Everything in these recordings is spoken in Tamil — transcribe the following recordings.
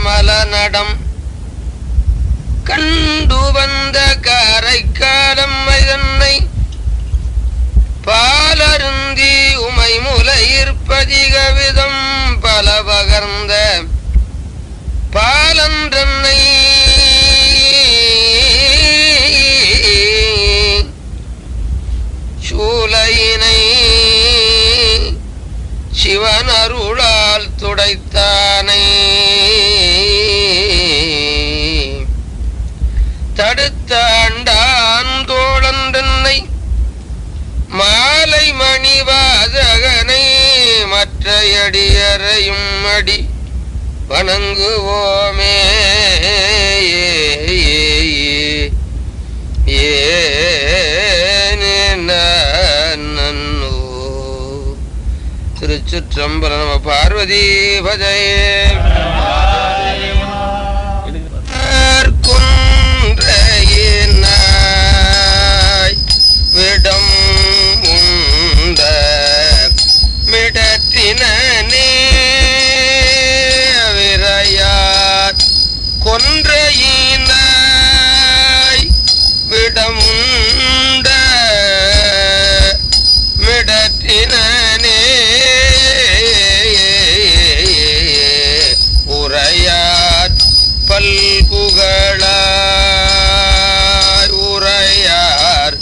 கமல நடம் கண்டு வந்த காரைக்காலம் தன்னை பாலருந்தி உமை முலையிற்பதிக விதம் பல பகர்ந்த பாலன்றன்னை சூலையினை சிவன் அருளால் துடைத்தானை தடுத்தாண்டான் தோழன்றன்னை மாலை மணிவாதகனை மற்ற அடியறையும் அடி வணங்குவோமே ஏனோ திருச்சுற்றம்பல நம பார்வதி பஜயே குன்றையினாய் விடம் உண்ட மிடத்தினே விரையார் கொன்றையினாய் விடம் உண்ட மிடத்தினே உரையார் பல்புகழாய் உரையார்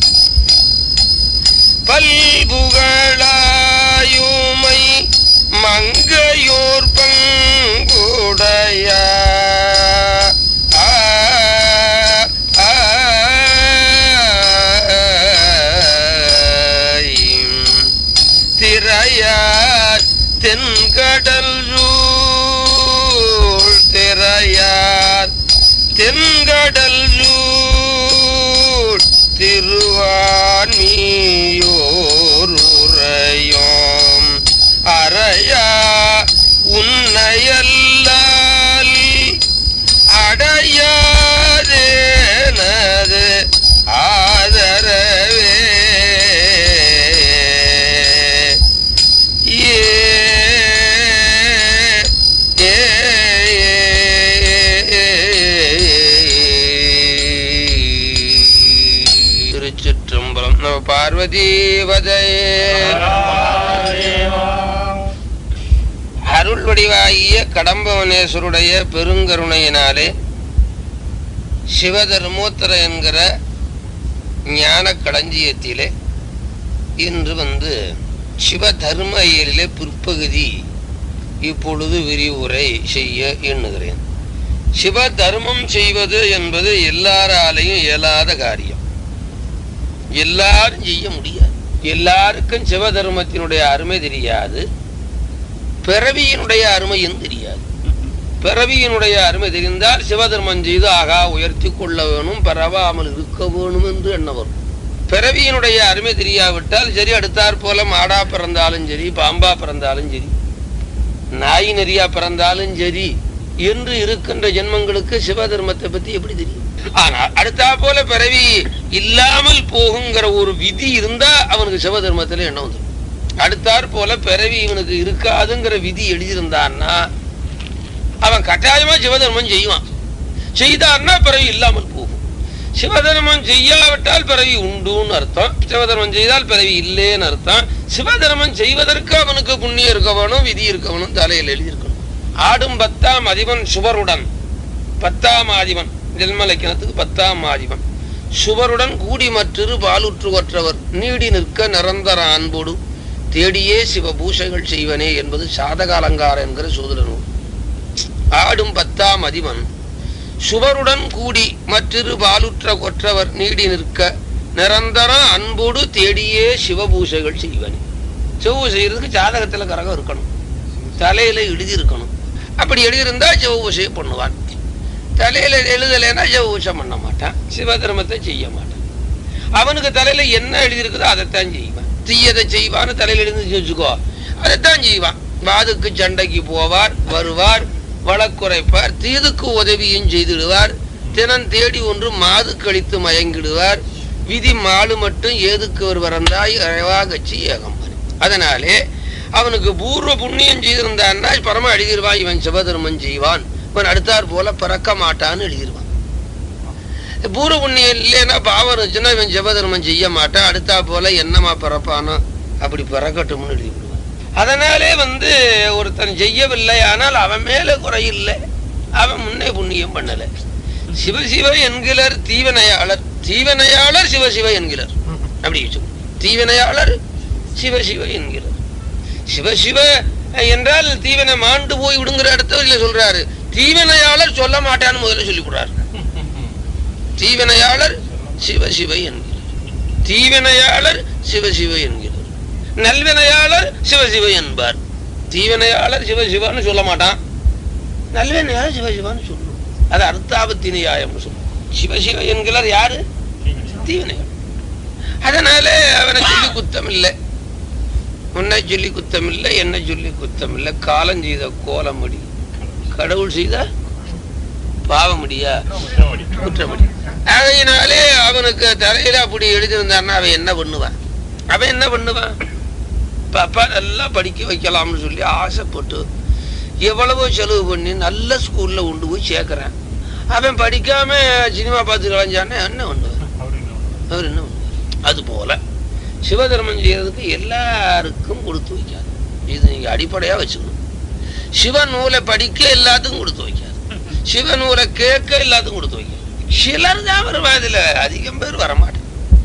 பல்புகழாயுமை மங்கையோர் பங்குடைய திரையார் தென்கடல் சூழ் திரையார் தென்கடல் சூழ் திருவான்மியோர் உரையோம் அறையா உன்னையல்லால் அடையாதேனது ஆதரவே ஏ ஏ திருச்சிற்றம்பலம் நம பார்வதி அருள் வடிவாகிய கடம்பவனேஸ்வருடைய பெருங்கருணையினாலே சிவதர்மோத்தர என்கிற ஞான களஞ்சியத்திலே இன்று வந்து சிவதர்ம இயலிலே பிற்பகுதி இப்பொழுது விரிவுரை செய்ய எண்ணுகிறேன் சிவ தர்மம் செய்வது என்பது எல்லாராலையும் இயலாத காரியம் எல்லாரும் செய்ய முடியாது எல்லாருக்கும் சிவ தர்மத்தினுடைய அருமை தெரியாது பிறவியினுடைய அருமையும் தெரியாது பிறவியினுடைய அருமை தெரிந்தால் சிவதர்மம் செய்து ஆகா உயர்த்தி கொள்ள வேணும் பரவாமல் இருக்க வேணும் என்று எண்ண வரும் பிறவியினுடைய அருமை தெரியாவிட்டால் சரி அடுத்தாற் போல மாடா பிறந்தாலும் சரி பாம்பா பிறந்தாலும் சரி நாய் நெறியா பிறந்தாலும் சரி என்று இருக்கின்ற ஜென்மங்களுக்கு சிவதர்மத்தை பத்தி எப்படி தெரியும் ஆனால் அடுத்தா போல பிறவி இல்லாமல் போகுங்கிற ஒரு விதி இருந்தா அவனுக்கு சிவதர்மத்துல எண்ணம் வந்துடும் அடுத்தாற் போல பிறவி இவனுக்கு இருக்காதுங்கிற விதி எழுதியிருந்தான்னா அவன் கட்டாயமா சிவதர்மம் செய்வான் செய்தார்னா பிறவி இல்லாமல் போகும் சிவதர்மம் செய்யாவிட்டால் பிறவி உண்டுன்னு அர்த்தம் சிவதர்மம் செய்தால் பிறவி இல்லேன்னு அர்த்தம் சிவதர்மம் செய்வதற்கு அவனுக்கு புண்ணியம் இருக்க வேணும் விதி இருக்க வேணும் தலையில் எழுதியிருக்கணும் ஆடும் பத்தாம் அதிபன் சுவருடன் பத்தாம் ஆதிபன் ஜென்மலக்கினத்துக்கு பத்தாம் ஆதிபன் சுவருடன் கூடி மற்றொரு பாலுற்று கொற்றவர் நீடி நிற்க நிரந்தர அன்போடு தேடியே சிவபூஷைகள் செய்வனே என்பது சாதக அலங்காரம் என்கிற சூதர நூல் ஆடும் பத்தாம் அதிபன் சுவருடன் கூடி மற்றொரு பாலுற்ற கொற்றவர் நீடி நிற்க நிரந்தர அன்போடு தேடியே சிவபூஷைகள் செய்வனே சிவபூஜை செய்யறதுக்கு ஜாதகத்துல கரகம் இருக்கணும் தலையில எழுதி இருக்கணும் அப்படி எழுதியிருந்தா சிவபூஷையை பண்ணுவான் தலையில எழுதலைன்னா சிவபூஷம் பண்ண மாட்டான் சிவதர்மத்தை செய்ய மாட்டான் அவனுக்கு தலையில என்ன எழுதியிருக்குதோ அதைத்தான் செய்வான் தீயதை செய்வான்னு தலையில எழுதி வச்சுக்கோ அதைத்தான் செய்வான் வாதுக்கு சண்டைக்கு போவார் வருவார் வழக்குரைப்பார் தீதுக்கு உதவியும் செய்திடுவார் தினம் தேடி ஒன்று மாது கழித்து மயங்கிடுவார் விதி மாடு மட்டும் ஏதுக்கு ஒரு வரந்தாய் அழவா கட்சி ஏகம்பன் அதனாலே அவனுக்கு பூர்வ புண்ணியம் செய்திருந்தான்னா பரம அழுகிடுவான் இவன் சிவதர்மம் செய்வான் இவன் அடுத்தாற் போல பிறக்க மாட்டான்னு எழுதிருவான் பூர்வ புண்ணியம் இல்லைன்னா பாவம் இருந்துச்சுன்னா இவன் ஜெபதர்மம் செய்ய மாட்டான் அடுத்தா போல என்னமா பிறப்பானோ அப்படி பிறக்கட்டும்னு எழுதி விடுவான் அதனாலே வந்து ஒருத்தன் செய்யவில்லை ஆனால் அவன் மேல குறையில்லை அவன் முன்னே புண்ணியம் பண்ணல சிவசிவ என்கிறார் தீவனையாளர் தீவனையாளர் சிவசிவ என்கிறார் அப்படி வச்சுக்கோ தீவனையாளர் சிவசிவ என்கிறார் சிவசிவ என்றால் தீவனை மாண்டு போய் விடுங்கிற இடத்துல சொல்றாரு தீவனையாளர் சொல்ல மாட்டான்னு முதல்ல சொல்லி கொடுறாரு தீவனையாளர் சிவசிவ என்கிறார் தீவினையாளர் சிவசிவ என்கிறார் நல்வினையாளர் சிவசிவ என்பார் தீவினையாளர் சிவசிவான்னு சொல்ல மாட்டான் நல்வினையாளர் சிவசிவான்னு சொல்லும் அது அர்த்தாபத்தி நியாயம்னு சொல்லும் சிவசிவ என்கிறார் யாரு தீவினையாளர் அதனால அவனை சொல்லி குத்தம் இல்லை உன்னை சொல்லி குத்தம் இல்லை என்ன சொல்லி குத்தம் இல்லை காலம் செய்த கோலமடி கடவுள் செய்த பாவமடியா குற்றமடி அதையினாலே அவனுக்கு தலையில அப்படி எழுதியிருந்தான்னா அவன் என்ன பண்ணுவான் அவன் என்ன பண்ணுவான் பாப்பா நல்லா படிக்க வைக்கலாம்னு சொல்லி ஆசைப்பட்டு எவ்வளவோ செலவு பண்ணி நல்ல ஸ்கூல்ல கொண்டு போய் சேர்க்கறான் அவன் படிக்காம சினிமா பார்த்து கலைஞ்சானே என்ன பண்ணுவான் அவர் என்ன பண்ணுவார் அது போல சிவதர்மம் செய்யறதுக்கு எல்லாருக்கும் கொடுத்து வைக்காது இது நீங்க அடிப்படையா வச்சுக்கணும் சிவ நூலை படிக்க எல்லாத்துக்கும் கொடுத்து வைக்காது சிவ நூலை கேட்க எல்லாத்துக்கும் கொடுத்து வைக்காது சிலர் தான் வருவா இதுல அதிகம் பேர் வரமாட்டேன்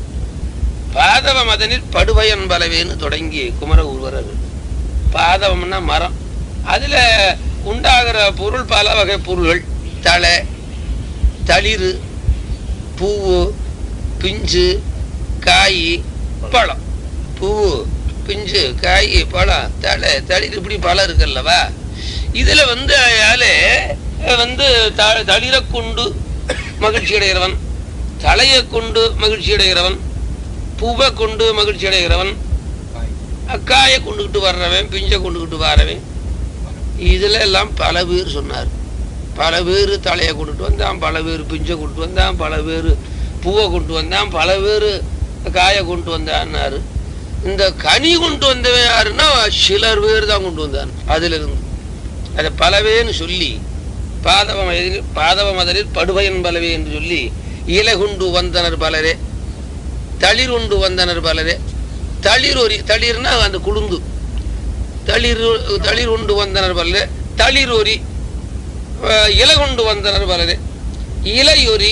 பாதவ மதனில் படுவயன் பலவேன்னு தொடங்கி குமர உருவரர் பாதவம்னா மரம் அதுல உண்டாகிற பொருள் பல வகை பொருள்கள் தலை தளிர் பூவு பிஞ்சு காய் பழம் பூவு பிஞ்சு காய் பழம் தலை தளிர் இப்படி பழம் இருக்குல்லவா இதுல வந்து அயாலே வந்து த- தளிரை கொண்டு மகிழ்ச்சி அடைகிறவன் தலையை கொண்டு மகிழ்ச்சி அடைகிறவன் பூவை கொண்டு மகிழ்ச்சி அடைகிறவன் அக்காயை கொண்டுகிட்டு வர்றவன் பிஞ்சை கொண்டுகிட்டு வரவன் இதுல எல்லாம் பல பேர் சொன்னார் பல பேர் தலையை கொண்டுட்டு வந்தான் பல பேர் பிஞ்சை கொண்டு வந்தான் பல பேர் பூவை கொண்டு வந்தான் பல பேர் காயை கொண்டு வந்தான்னாரு இந்த கனி கொண்டு வந்தவன் யாருன்னா சிலர் பேர் தான் கொண்டு வந்தான் அதுல இருந்து அதை பலவேன்னு சொல்லி பாதவ மதனில் பாதவ மதனில் படுவையன் பலவே என்று சொல்லி இலை கொண்டு வந்தனர் பலரே தளிர் உண்டு வந்தனர் பலரே தளிர் ஒரு தளிர்னா அந்த குளுந்து தளிர் தளிர் உண்டு வந்தனர் பலரே தளிர் ஒரி அஹ், இலை கொண்டு வந்தனர் பலரே இலையொரி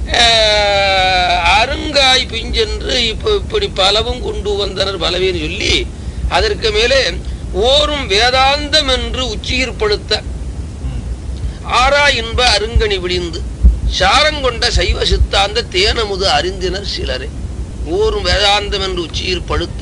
அஹ், அருங்காய் பிஞ்சென்று இப்போ இப்படி பலவும் கொண்டு வந்தனர் பலவேன்னு சொல்லி அதற்கு மேலே ஓரும் வேதாந்தம் என்று உச்சியிற்படுத்த ஆரா இன்ப அருங்கனி விழிந்து சாரங்கொண்ட சைவ சித்தாந்த தேனமுது அறிந்தினர் சிலரே ஓரும் வேதாந்தம் என்று உச்சியில் படுத்த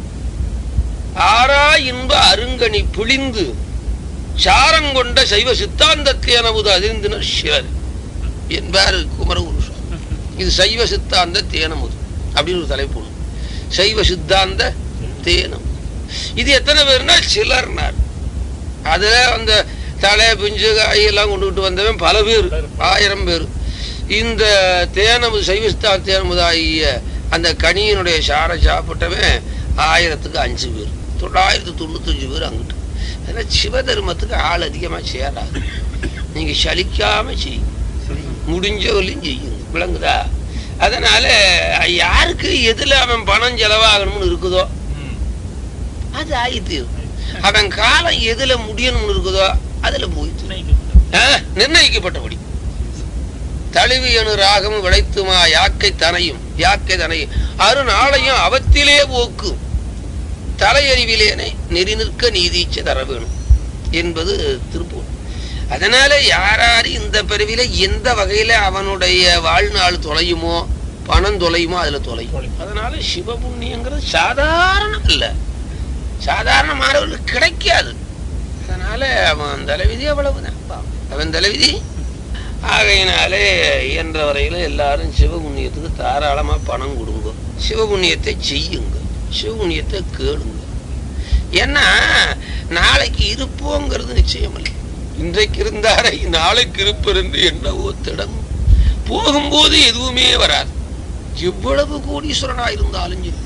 ஆரா இன்ப அருங்கனி பிழிந்து சாரங்கொண்ட சைவ சித்தாந்த தேனமுது அறிந்தினர் சிலர் என்பார் குமரகுரு சுவாமி. இது சைவ சித்தாந்த தேனமுது அப்படின்னு ஒரு தலைப்பு உண்டு. சைவ சித்தாந்த தேனம் இது எத்தனை பேர்னா சிலர்னார் அதுல அந்த தலை பிஞ்சு காய் எல்லாம் கொண்டுகிட்டு வந்தவன் பல பேர் ஆயிரம் பேர் இந்த தேனமு சைவஸ்தா தேனமுது ஆகிய அந்த கனியினுடைய சாரை சாப்பிட்டவன் ஆயிரத்துக்கு அஞ்சு பேர் தொள்ளாயிரத்து தொண்ணூத்தஞ்சு பேர் அங்கிட்டு அதனால சிவதர்மத்துக்கு ஆள் அதிகமா சேராது நீங்க சலிக்காம செய்யுங்க முடிஞ்ச வரையும் செய்யுங்க விளங்குதா அதனால யாருக்கு எதுல அவன் பணம் செலவாகணும்னு இருக்குதோ அது ஆயிட்டு அவன் காலம் எதுல முடியணும்னு இருக்குதோ அதுல போயிட்டு நிர்ணயிக்கப்பட்டபடி தழுவியனு ராகம் விளைத்துமா யாக்கை தனையும் யாக்கை தனையும் அரு நாளையும் அவத்திலே போக்கு தலையறிவிலேனே நெறி நிற்க நீதிச்ச தர வேணும் என்பது திருப்பூர் அதனால யாராரு இந்த பிறவில எந்த வகையில அவனுடைய வாழ்நாள் தொலையுமோ பணம் தொலையுமோ அதுல தொலையும் அதனால சிவபுண்ணியங்கிறது சாதாரணம் இல்ல சாதாரணமானவர்களுக்கு கிடைக்காது அதனால அவன் தலைவிதி அவ்வளவுதான் பாவம். அவன் தலைவிதி ஆகையினாலே இயன்ற வரையில எல்லாரும் சிவபுண்ணியத்துக்கு தாராளமா பணம் கொடுங்க சிவபுண்ணியத்தை செய்யுங்க சிவபுண்ணியத்தை கேளுங்க ஏன்னா நாளைக்கு இருப்போங்கிறது நிச்சயம் இல்லை இன்றைக்கு இருந்தாரை நாளைக்கு இருப்பர் என்று என்னவோ திடம் போகும்போது எதுவுமே வராது எவ்வளவு கோடீஸ்வரனா இருந்தாலும் சரி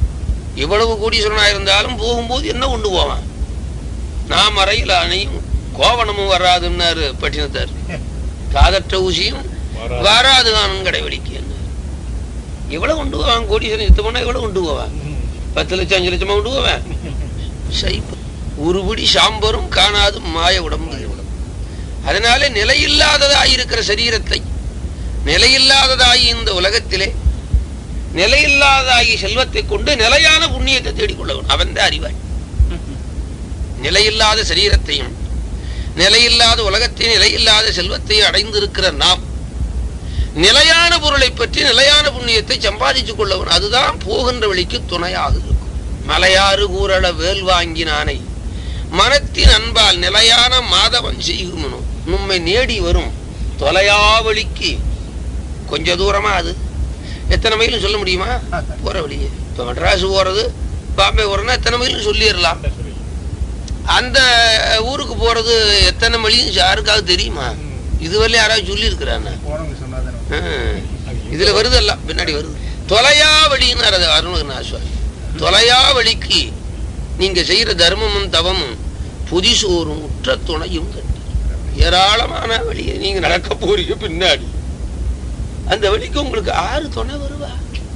எவ்வளவு கோடீஸ்வரனா இருந்தாலும் போகும்போது என்ன கொண்டு போவான் நாம் அறையில் அணையும் கோவணமும் வராதுன்னாரு பட்டினத்தார் காதற்ற ஊசியும் வராது காணும் கடைவெளிக்கு எவ்வளவு கொண்டு போவான் கோடீஸ்வரன் யுத்தம் பண்ணா எவ்வளவு கொண்டு போவான் பத்து லட்சம் அஞ்சு லட்சமா கொண்டு போவேன் சைப்பு ஒருபடி சாம்பரும் காணாது மாய உடம்பு அதனால நிலையில்லாததாயிருக்கிற சரீரத்தை நிலையில்லாததாகி இந்த உலகத்திலே நிலையில்லாததாகி செல்வத்தை கொண்டு நிலையான புண்ணியத்தை தேடிக்கொள்ளவன் அவன் தான் அறிவாய் நிலையில்லாத சரீரத்தையும் நிலையில்லாத உலகத்தை நிலையில்லாத செல்வத்தையும் அடைந்திருக்கிற நாம் நிலையான பொருளை பற்றி நிலையான புண்ணியத்தை சம்பாதிச்சுக் கொள்ளவன் அதுதான் போகின்ற வழிக்கு துணையாக இருக்கும் மலையாறு கூறள வேல் வாங்கினானை மனத்தின் அன்பால் நிலையான மாதவன் செய்குமனோ நம்மை நேடி வரும் தொலையாவழிக்கு கொஞ்ச தூரமா அது எத்தனை மைல்னு சொல்ல முடியுமா போற வழியே இப்ப மெட்ராஸ் போறது பாம்பே போறதுன்னா எத்தனை மைல்னு சொல்லிடலாம் அந்த ஊருக்கு போறது எத்தனை மைல்னு யாருக்காவது தெரியுமா இதுவரை யாராவது சொல்லி இருக்கிறான்னு போனவங்க சொன்னாதானே இதுல வருது எல்லாம் பின்னாடி வருது தொலையா வழின்னு அது அருணகிரிநாசுவாமி தொலையா வழிக்கு நீங்க செய்யற தர்மமும் தவமும் புதிசோறும் உற்ற துணையும் கண்டு ஏராளமான வழியை நீங்க நடக்க போறீங்க பின்னாடி அந்த வழிக்கு உங்களுக்கு ஆறு துணை வருவா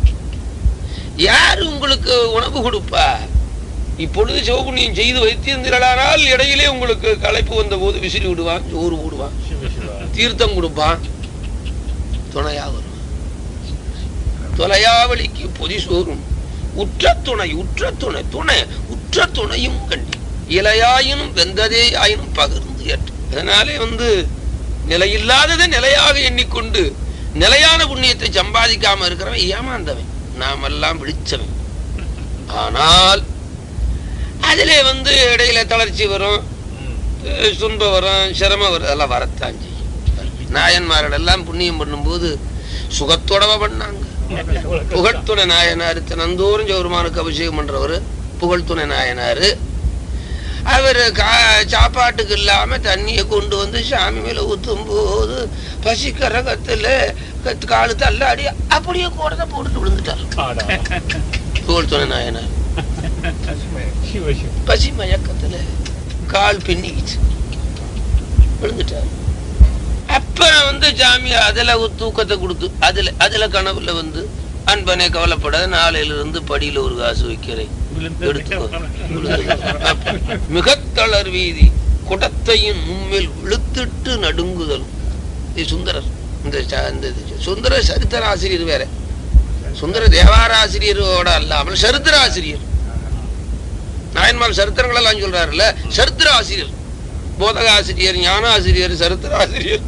யாரு உங்களுக்கு உணவு கொடுப்பா இப்பொழுது சிவகுண்ணியம் செய்து வைத்திருந்தீர்களானால் இடையிலே உங்களுக்கு களைப்பு வந்த போது விசிறி விடுவான் சோறு போடுவான் தீர்த்தம் கொடுப்பான் துணையா வரும் தொலையாவளிக்கு பொதி சோறும் உற்ற துணை உற்ற துணை துணை உற்ற துணையும் கண்டி இலையாயினும் வெந்ததே ஆயினும் பகிர்ந்து ஏற்று அதனாலே வந்து நிலையில்லாததை நிலையாக எண்ணிக்கொண்டு நிலையான புண்ணியத்தை சம்பாதிக்காம இருக்கிறவன் ஏமாந்தவன் நாமெல்லாம் விழிச்சவன் ஆனால் அதிலே வந்து இடையில தளர்ச்சி வரும் அஹ் துன்பம் வரும் சிரமம் வரும் அதெல்லாம் வரத்தான் செய்யும் நாயன்மார்கள் எல்லாம் புண்ணியம் பண்ணும்போது சுகத்தோடவ பண்ணாங்க புகழ்துணை நாயனார் தினந்தோறும் ஜெவருமானுக்கு அபிஷேகம் பண்றவர் புகழ்துணை நாயனாரு அவர் கா சாப்பாட்டுக்கு இல்லாம தண்ணியை கொண்டு வந்து சாமி மேல ஊத்தும் போது பசிக்கிற கத்துல கத்து காலு தள்ளாடி அப்படியே கூடத போட்டுட்டு விழுந்துட்டார் புகழ்துணை நாயனார் பசி மயக்கத்துல கால் பின்னிக்கிச்சு விழுந்துட்டார் அப்ப வந்து சாமி அதுல ஒரு தூக்கத்தை கொடுத்து அதுல அதுல கனவுல வந்து அன்பனே கவலைப்படாத நாளையில இருந்து படியில ஒரு காசு வைக்கிறேன் எடுத்துக்கோ அப்ப மிகத்தளர் வீதி குடத்தையும் மும்மில் விழுத்திட்டு நடுங்குதலும் இது சுந்தரர் இந்த ச- இந்த இது சுந்தர சரித்திர ஆசிரியர் வேற சுந்தர தேவார ஆசிரியரோட அல்லாமல் சரித்திர ஆசிரியர் நாயன்மார் சரித்திரங்கள் எல்லாம் சொல்றாருல்ல சரித்திர ஆசிரியர் போதக ஆசிரியர் ஞான ஆசிரியர் சரித்திர ஆசிரியர்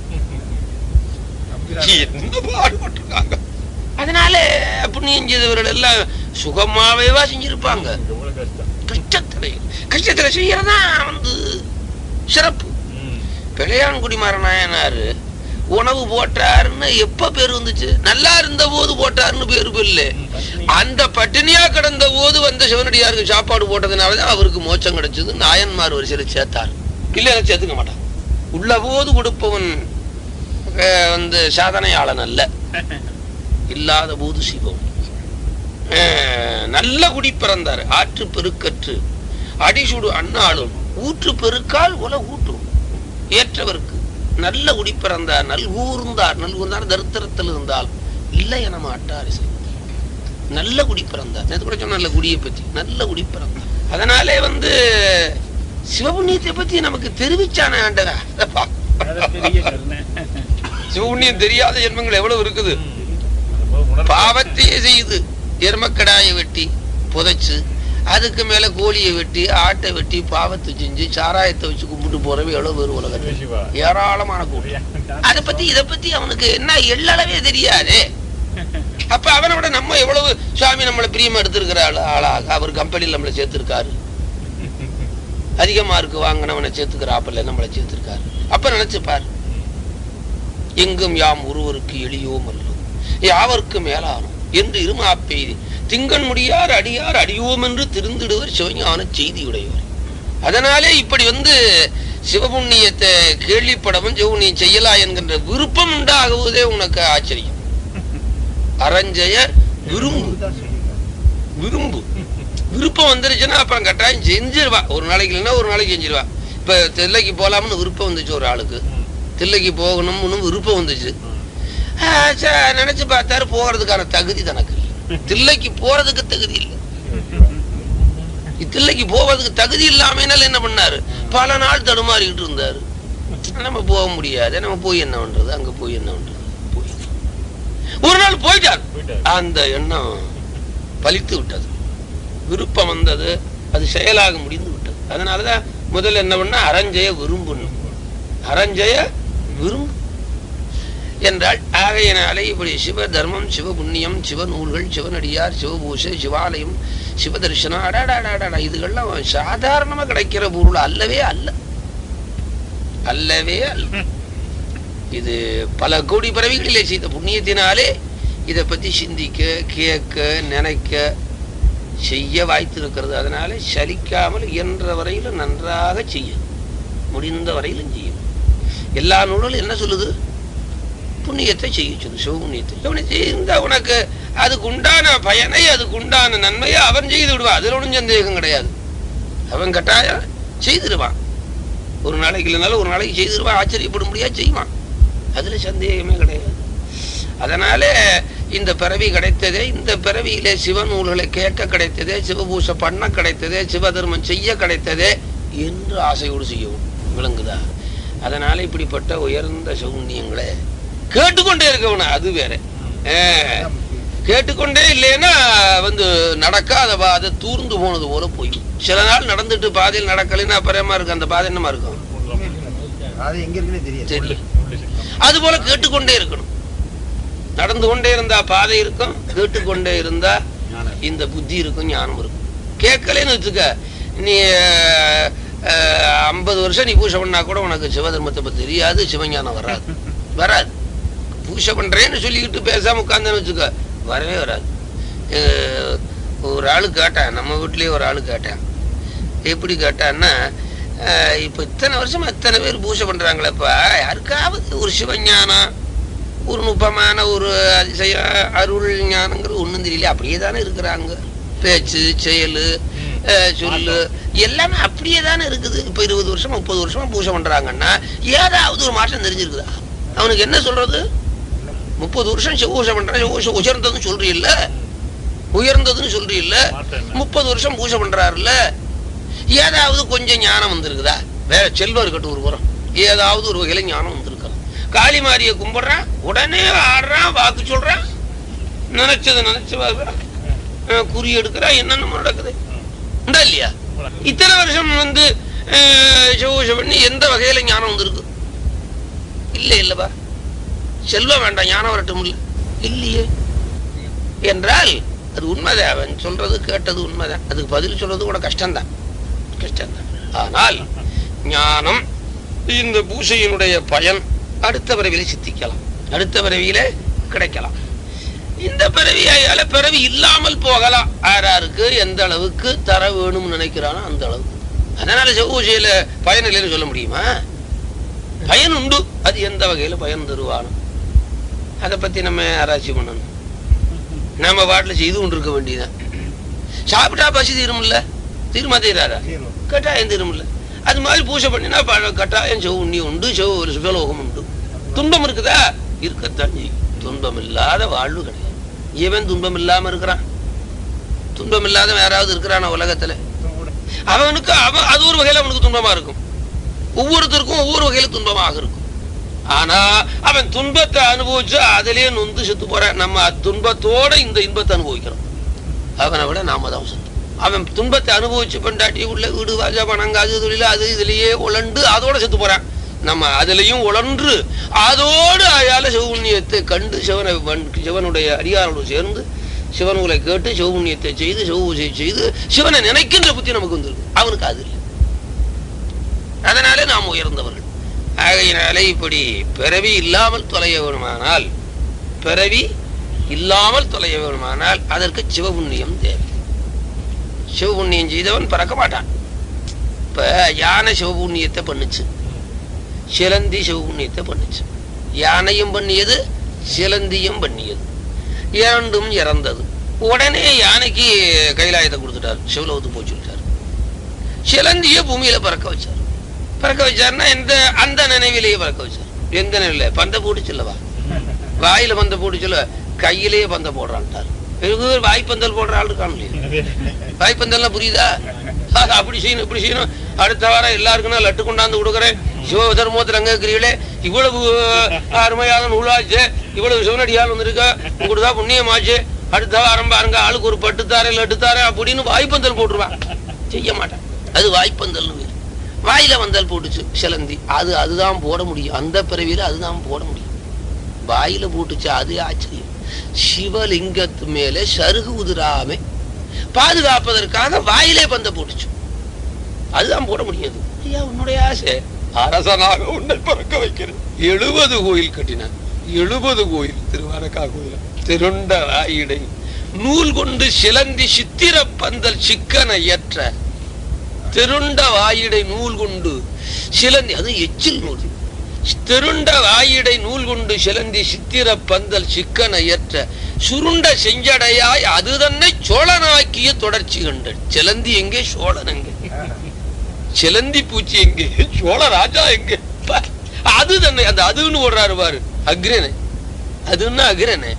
என்ன பாடுபட்டிருக்காங்க அதனால புண்ணியம் செய்தவர்கள் எல்லாம் சுகமாவேவா செஞ்சிருப்பாங்க கஷ்டத்துல கஷ்டத்துல செய்யறதா வந்து சிறப்பு பிள்ளையான்குடி நாயனாரு உணவு போட்டாருன்னு எப்ப பேர் வந்துச்சு நல்லா இருந்த போது போட்டாருன்னு பேரு இல்லை அந்த பட்டினியா கிடந்த போது வந்த சிவனடியாருக்கு சாப்பாடு போட்டதுனாலதான் அவருக்கு மோட்சம் கிடைச்சது நாயன்மார் வரிசையில சேர்த்தார் இல்லைன்னா சேர்த்துக்க மாட்டான் உள்ள போது கொடுப்பவன் அஹ், வந்து சாதனையாளன் அல்ல இல்லாத போது சிவம் அஹ், நல்ல குடி பிறந்தார் ஆற்று பெருக்கற்று அடிசுடு அண்ணாளும் ஊற்று பெருக்கால் உல ஊட்டும் ஏற்றவருக்கு நல்ல குடி பிறந்தார் நல்கூர்ந்தார் நல்கூர்ந்தார் தரித்திரத்தில் இருந்தால் இல்லை என மாட்டார் இசை. நல்ல குடி பிறந்தார் நேத்து கூட சொன்ன நல்ல குடியை பத்தி நல்ல குடி பிறந்தார் அதனாலே வந்து சிவபுண்ணியத்தை பத்தி நமக்கு தெரிவிச்சானே ஆண்டரா சிவபுண்ணியம் தெரியாத ஜென்மங்கள் எவ்வளவு இருக்குது பாவத்தையே செய்து எருமக்கடாயை வெட்டி புதைச்சு அதுக்கு மேல கோழியை வெட்டி ஆட்டை வெட்டி பாவத்தை செஞ்சு சாராயத்தை வச்சு கும்பிட்டு போறவங்க எவ்வளவு பேர் உலகத்தில் ஏராளமான கூட்டம் அதை பத்தி இதை பத்தி அவனுக்கு என்ன எள்ளளவே தெரியாதே அப்ப அவனை விட நம்ம எவ்வளவு சுவாமி நம்மளை பிரியமா எடுத்திருக்கிற ஆளு ஆளாக அவர் கம்பெனியில் நம்மளை சேர்த்திருக்காரு அதிக மார்க் வாங்கினவனை சேர்த்துக்கிறாப்பல்ல நம்மளை சேர்த்திருக்காரு அப்ப நினைச்சு பாரு எங்கும் யாம் ஒருவருக்கு எளியோம் அல்லோம் யாவர்க்கு மேலானோம் என்று இருமாப்பெய்தி திங்கண் முடியார் அடியார் அடியோம் என்று திருந்திடுவர் சிவஞான செய்தியுடையவர் அதனாலே இப்படி வந்து சிவபுண்ணியத்தை கேள்விப்படவும் சிவபுண்ணியம் செய்யலா என்கின்ற விருப்பம் உண்டாகுவதே உனக்கு ஆச்சரியம் அரஞ்செய விரும்பு விரும்பு விருப்பம் வந்துருச்சுன்னா அப்புறம் கட்டாயம் செஞ்சிருவா ஒரு நாளைக்கு இல்லைன்னா ஒரு நாளைக்கு செஞ்சிருவா இப்ப தில்லைக்கு போலாம்னு விருப்பம் வந்துச்சு ஒரு ஆளுக்கு தில்லைக்கு போகணும்னு விருப்பம் வந்துச்சு ஆ, ச- நினைச்சு பார்த்தாரு போகிறதுக்கான தகுதி தனக்கு இல்லை தில்லைக்கு போறதுக்கு தகுதி இல்லை தில்லைக்கு போவதுக்கு தகுதி இல்லாமனால என்ன பண்ணாரு பல நாள் தடுமாறிக்கிட்டு இருந்தாரு நம்ம போக முடியாது நம்ம போய் என்ன பண்றது அங்க போய் என்ன பண்றது போய் ஒரு நாள் போயிட்டார் அந்த எண்ணம் பலித்து விட்டது விருப்பம் வந்தது அது செயலாக முடிந்து விட்டது அதனாலதான் முதல்ல என்ன பண்ண அரஞ்செய விரும்பணும் அரஞ்செய விரும்பு என்றால் ஆகையினாலே இப்படி சிவ தர்மம் சிவ புண்ணியம் சிவ நூல்கள் சிவனடியார் சிவபூஷை சிவாலயம் சிவ தரிசனம் அடாடாடாடா இதுகள்லாம் சாதாரணமா கிடைக்கிற பொருள் அல்லவே அல்ல அல்லவே அல்ல இது பல கோடி பிறவிகளிலே செய்த புண்ணியத்தினாலே இதை பத்தி சிந்திக்க கேட்க நினைக்க செய்ய வாய்த்திருக்கிறது அதனால சலிக்காமல் இயன்ற வரையிலும் நன்றாக செய்ய முடிந்த வரையிலும் செய்யும் எல்லா நூல்களும் என்ன சொல்லுது புண்ணியத்தை செய்ய சொல்லு சிவபுண்ணியத்தை இவனை செய்தா உனக்கு அதுக்கு உண்டான பயனை அதுக்கு உண்டான நன்மையை அவன் செய்து விடுவான் அதுல ஒன்றும் சந்தேகம் கிடையாது அவன் கட்டாயம் செய்திருவான் ஒரு நாளைக்கு இல்லைனாலும் ஒரு நாளைக்கு செய்திருவான் ஆச்சரியப்படும்படியா செய்வான் அதுல சந்தேகமே கிடையாது அதனால இந்த பிறவி கிடைத்ததே இந்த பிறவியிலே சிவநூல்களை கேட்க கிடைத்ததே சிவபூஷை பண்ண கிடைத்ததே சிவதர்மம் செய்ய கிடைத்ததே என்று ஆசையோடு செய்யவும் விளங்குதா அதனால இப்படிப்பட்ட உயர்ந்த சௌன்யங்களை கேட்டுக்கொண்டே இருக்கவன அது வேற அஹ், கேட்டுக்கொண்டே இல்லைன்னா வந்து நடக்காத பாதை தூர்ந்து போனது போல போய் சில நாள் நடந்துட்டு பாதையில் நடக்கலைன்னா அப்புறமா இருக்கு அந்த பாதை என்னமா இருக்கும் அது எங்க இருக்குன்னே தெரியாது தெரியும் அது போல கேட்டுக்கொண்டே இருக்கணும் நடந்து கொண்டே இருந்தா பாதை இருக்கும் கேட்டுக்கொண்டே இருந்தா இந்த புத்தி இருக்கும் ஞானம் இருக்கும் கேட்கலன்னு வச்சுக்க நீ ஐம்பது வருஷம் நீ பூஜை பண்ணா கூட உனக்கு சிவதர்மத்தை பத்தி தெரியாது சிவஞானம் வராது வராது பூஜை பண்றேன்னு சொல்லிக்கிட்டு பேசாம உட்காந்தேன்னு வச்சுக்க வரவே வராது அஹ், ஒரு ஆளு கேட்டேன் நம்ம வீட்லயே ஒரு ஆளு கேட்டேன் எப்படி கேட்டான்னா அஹ், இப்ப இத்தனை வருஷமா இத்தனை பேர் பூஜை பண்றாங்களேப்பா யாருக்காவது ஒரு சிவஞானம் ஒரு நுட்பமான ஒரு அதிசயம் அருள் ஞானங்கிறது ஒண்ணும் தெரியல அப்படியே தானே இருக்கிறாங்க பேச்சு செயல் சொல்லு எல்லாமே அப்படியே தானே இருக்குது இப்ப இருபது வருஷமா முப்பது வருஷமா பூஜை பண்றாங்கன்னா ஏதாவது ஒரு மாற்றம் தெரிஞ்சிருக்குதா அவனுக்கு என்ன சொல்றது முப்பது வருஷம் பூஜை பண்றான் பூஜை உயர்ந்ததுன்னு சொல்றீல்ல உயர்ந்ததுன்னு சொல்றீல்ல முப்பது வருஷம் பூஜை பண்றாருல்ல ஏதாவது கொஞ்சம் ஞானம் வந்திருக்குதா வேற செல்வம் இருக்கட்டும் ஒரு புறம் ஏதாவது ஒரு வகையில ஞானம் வந்திருக்கலாம் காளிமாரிய கும்பிடுறான் உடனே ஆடுறான் வாக்கு சொல்றான் நினைச்சது நினைச்சு பார்க்கறான் அஹ் குறி எடுக்கிறான் என்னென்னமோ நடக்குது உண்டா இல்லையா இத்தனை வருஷம் வந்து அஹ், சிவபூஜை பண்ணி எந்த வகையில ஞானம் வந்திருக்கு இல்ல இல்லப்பா செல்வம் வேண்டாம் ஞானம் வரட்டும் இல்ல இல்லையே என்றால் அது உண்மைதான் அவன் சொல்றது கேட்டது உண்மைதான் அதுக்கு பதில் சொல்றது கூட கஷ்டம்தான் கஷ்டம்தான் ஆனால் ஞானம் இந்த பூசையினுடைய பயன் அடுத்த பிறவியில சித்திக்கலாம் அடுத்த பிறவியில கிடைக்கலாம் இந்த பிறவியால பிறவி இல்லாமல் போகலாம் ஆறாருக்கு எந்த அளவுக்கு தர வேணும்னு நினைக்கிறானோ அந்த அளவுக்கு அதனால செவ்வூசையில பயன் இல்லைன்னு சொல்ல முடியுமா பயன் உண்டு அது எந்த வகையில பயன் தருவானோ அதை பத்தி நம்ம ஆராய்ச்சி பண்ணணும் நம்ம பாட்டுல செய்து கொண்டு இருக்க வேண்டியதுதான் சாப்பிட்டா பசி தீரும்ல தீருமா தீராரா தீரும். கட்டாயம் தீரும்ல அது மாதிரி பூஜை பண்ணினா ப- கட்டாயம் செவ் உண்ணி உண்டு செவ் ஒரு சிவலோகம் உண்டு துன்பம் இருக்குதா இருக்கத்தான் செய்யும் துன்பம் இல்லாத வாழ்வு கிடையாது இவன் துன்பம் இல்லாம இருக்கிறான் துன்பம் இல்லாத யாராவது இருக்கிறானா உலகத்துல அவனுக்கு அவன் அது ஒரு வகையில அவனுக்கு துன்பமா இருக்கும் ஒவ்வொருத்தருக்கும் ஒவ்வொரு வகையில துன்பமாக இருக்கும் ஆனா அவன் துன்பத்தை அனுபவிச்சு அதிலேயே நொந்து செத்து போறான் நம்ம துன்பத்தோட இந்த இன்பத்தை அனுபவிக்கிறோம் அவனை விட நாம தான் செத்து அவன் துன்பத்தை அனுபவிச்சு பெண்டாட்டி உள்ள வீடு வாஜா பணங்க அது தொழில் அது இதுலயே உழண்டு அதோட செத்து போறான் நம்ம அதுலயும் உழன்று அதோடு அயால சிவபுண்ணியத்தை கண்டு சிவனை வண்- சிவனுடைய அடியாரோடு சேர்ந்து சிவனூலை கேட்டு சிவபுண்ணியத்தை செய்து சிவபூஜை செய்து சிவனை நினைக்கின்ற புத்தி நமக்கு வந்திருக்கு அவனுக்கு அது இல்லை அதனாலே நாம் உயர்ந்தவர்கள் ஆகையினாலே இப்படி பிறவி இல்லாமல் தொலைய வேணுமானால் பிறவி இல்லாமல் தொலைய வேணுமானால் அதற்கு சிவபுண்ணியம் தேவை சிவபுண்ணியம் செய்தவன் பறக்க மாட்டான் இப்ப யானை சிவபுண்ணியத்தை பண்ணுச்சு சிலந்தி சிவபுண்ணியத்தை பண்ணுச்சு யானையும் பண்ணியது சிலந்தியும் பண்ணியது இரண்டும் இறந்தது உடனே யானைக்கு கைலாயத்தை கொடுத்துட்டார் சிவலோகத்துக்கு போய் சொல்லிட்டார் சிலந்திய பூமியில பறக்க வச்சார் பறக்க வச்சாருன்னா எந்த அந்த நினைவிலேயே பறக்க வச்சார் எந்த நினைவில பந்த போட்டு சொல்லவா வாயில பந்த போட்டு சொல்ல கையிலேயே பந்த போடுறான்ட்டார் இவருக்கு ஒரு வாய்ப்பந்தல் போடுற ஆள் இருக்கான் இல்லையா வாய்ப்பந்தல்லாம் புரியுதா அது அப்படி செய்யணும் இப்படி செய்யணும் அடுத்த வாரம் எல்லாருக்கும் நான் லட்டு கொண்டாந்து கொடுக்குறேன் சிவ தர்மத்தில் அங்க இருக்கிறீங்களே இவ்வளவு அருமையான நூலாச்சு இவ்வளவு சிவனடியால் வந்திருக்க உங்களுக்கு தான் புண்ணியமாச்சு அடுத்த வாரம் பாருங்க ஆளுக்கு ஒரு பட்டு தாரேன் லட்டு தாரேன் அப்படின்னு வாய்ப்பந்தல் போட்டுருவான் செய்ய மாட்டான் அது வாய்ப்பந்தல்னு பேரு வாயில வந்தல் போட்டுச்சு சிலந்தி அது அதுதான் போட முடியும் அந்த பிறவியில அதுதான் போட முடியும் வாயில போட்டுச்சு அது ஆச்சரியம் சிவலிங்கத்து மேலே சருகு உதிராம பாதுகாப்பதற்காக வாயிலே பந்த போட்டுச்சு அதுதான் போட முடியாது ஐயா உன்னுடைய ஆசை அரசனாக உன்னை பறக்க வைக்கிறேன் எழுபது கோயில் கட்டினான் எழுபது கோயில் திருவாரக்கா கோயில் திருண்ட வாயிடை நூல் கொண்டு சிலந்தி சித்திர பந்தல் சிக்கன ஏற்ற திருண்ட வாயிடை நூல் கொண்டு சிலந்தி அது எச்சில் நூல் திருண்ட வாயிடை நூல் கொண்டு சிலந்தி சித்திர பந்தல் சிக்கன ஏற்ற சுருண்ட செஞ்சடையாய் அது தன்னை சோழனாக்கிய தொடர்ச்சி கண்ட சிலந்தி எங்கே சோழன் எங்கே சிலந்தி பூச்சி எங்கே சோழ ராஜா எங்கே பா, அது தன்னை அந்த அதுன்னு ஓடுறாரு பாரு அக்ரனே அதுன்னா அக்ரனே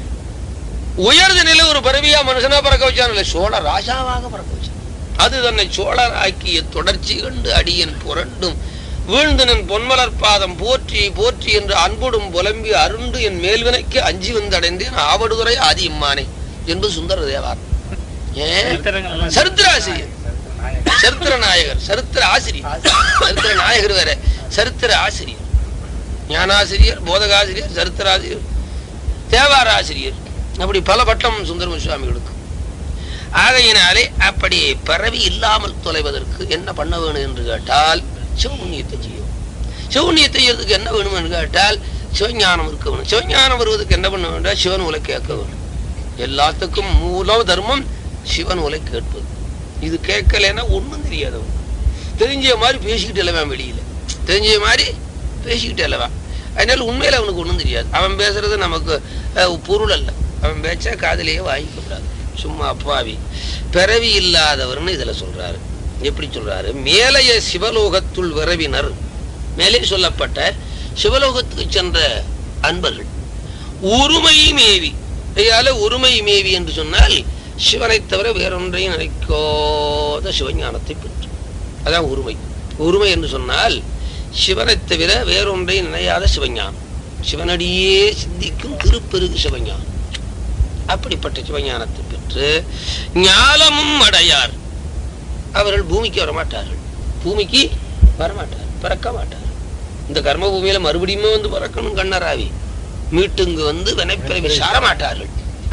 உயர்ந்த நிலை ஒரு பறவையா மனுஷனா பறக்க வச்சான் சோழ ராஜாவாக பறக்க வச்சான் அது தன்னை சோழராக்கிய தொடர்ச்சி கண்டு அடியன் புரண்டும் வீழ்ந்தனன் பொன்மலர் பாதம் போற்றி போற்றி என்று அன்புடும் புலம்பி அருண்டு என் மேல்வினைக்கு அஞ்சி வந்தடைந்தேன் ஆவடுதுறை ஆதி இம்மானே என்பது சுந்தர தேவார் ஏன் சரித்திராசிரியர் சரித்திர நாயகர் சரித்திர ஆசிரியர் சரித்திர நாயகர் வேற சரித்திர ஆசிரியர் ஞானாசிரியர் போதகாசிரியர் சரித்திராசிரியர் தேவார ஆசிரியர் அப்படி பல பட்டம் சுந்தரம சுவாமிகளுக்கு ஆகையினாலே அப்படி பரவி இல்லாமல் தொலைவதற்கு என்ன பண்ண வேணும் என்று கேட்டால் சிவபுண்ணியத்தை செய்யும் சிவபுண்ணியத்தை செய்யறதுக்கு என்ன வேணும் என்று கேட்டால் சிவஞானம் இருக்க வேணும் சிவஞானம் வருவதற்கு என்ன பண்ண வேண்டாம் சிவன் உலை கேட்க வேணும் எல்லாத்துக்கும் மூல தர்மம் சிவன் உலை கேட்பது இது கேட்கலைன்னா ஒண்ணும் தெரியாது அவனுக்கு. தெரிஞ்ச மாதிரி பேசிக்கிட்டு இல்லவன் வெளியில தெரிஞ்ச மாதிரி பேசிக்கிட்டு இல்லவன் அதனால உண்மையில அவனுக்கு ஒண்ணும் தெரியாது அவன் பேசுறது நமக்கு அஹ், பொருள் அல்ல அவன் பேச்சா காதிலேயே வாங்கிக்க கூடாது சும்மா அப்பாவி பிறவி இல்லாதவர்னு இதுல சொல்றாரு எப்படி சொல்றாரு மேலைய சிவலோகத்துள் விரவினர் மேலே சொல்லப்பட்ட சிவலோகத்துக்கு சென்ற அன்பர்கள் உரிமை மேவி ஐயால உரிமை மேவி என்று சொன்னால் சிவனை தவிர வேறொன்றையும் நினைக்காத சிவஞானத்தை பெற்று அதான் உரிமை உரிமை என்று சொன்னால் சிவனை தவிர வேறொன்றையும் நினையாத சிவஞானம் சிவனடியே சிந்திக்கும் திருப்பெருகு சிவஞானம் அப்படிப்பட்ட சிவஞானத்தை பெற்று ஞாலமும் அடையார் அவர்கள் பூமிக்கு வரமாட்டார்கள் பூமிக்கு வரமாட்டார் பிறக்க மாட்டார் இந்த கர்ம பூமியில மறுபடியும் வந்து பிறக்கணும் கண்ணராவி மீட்டுங்கு வந்து வினைப்பிறவி சார மாட்டார்கள்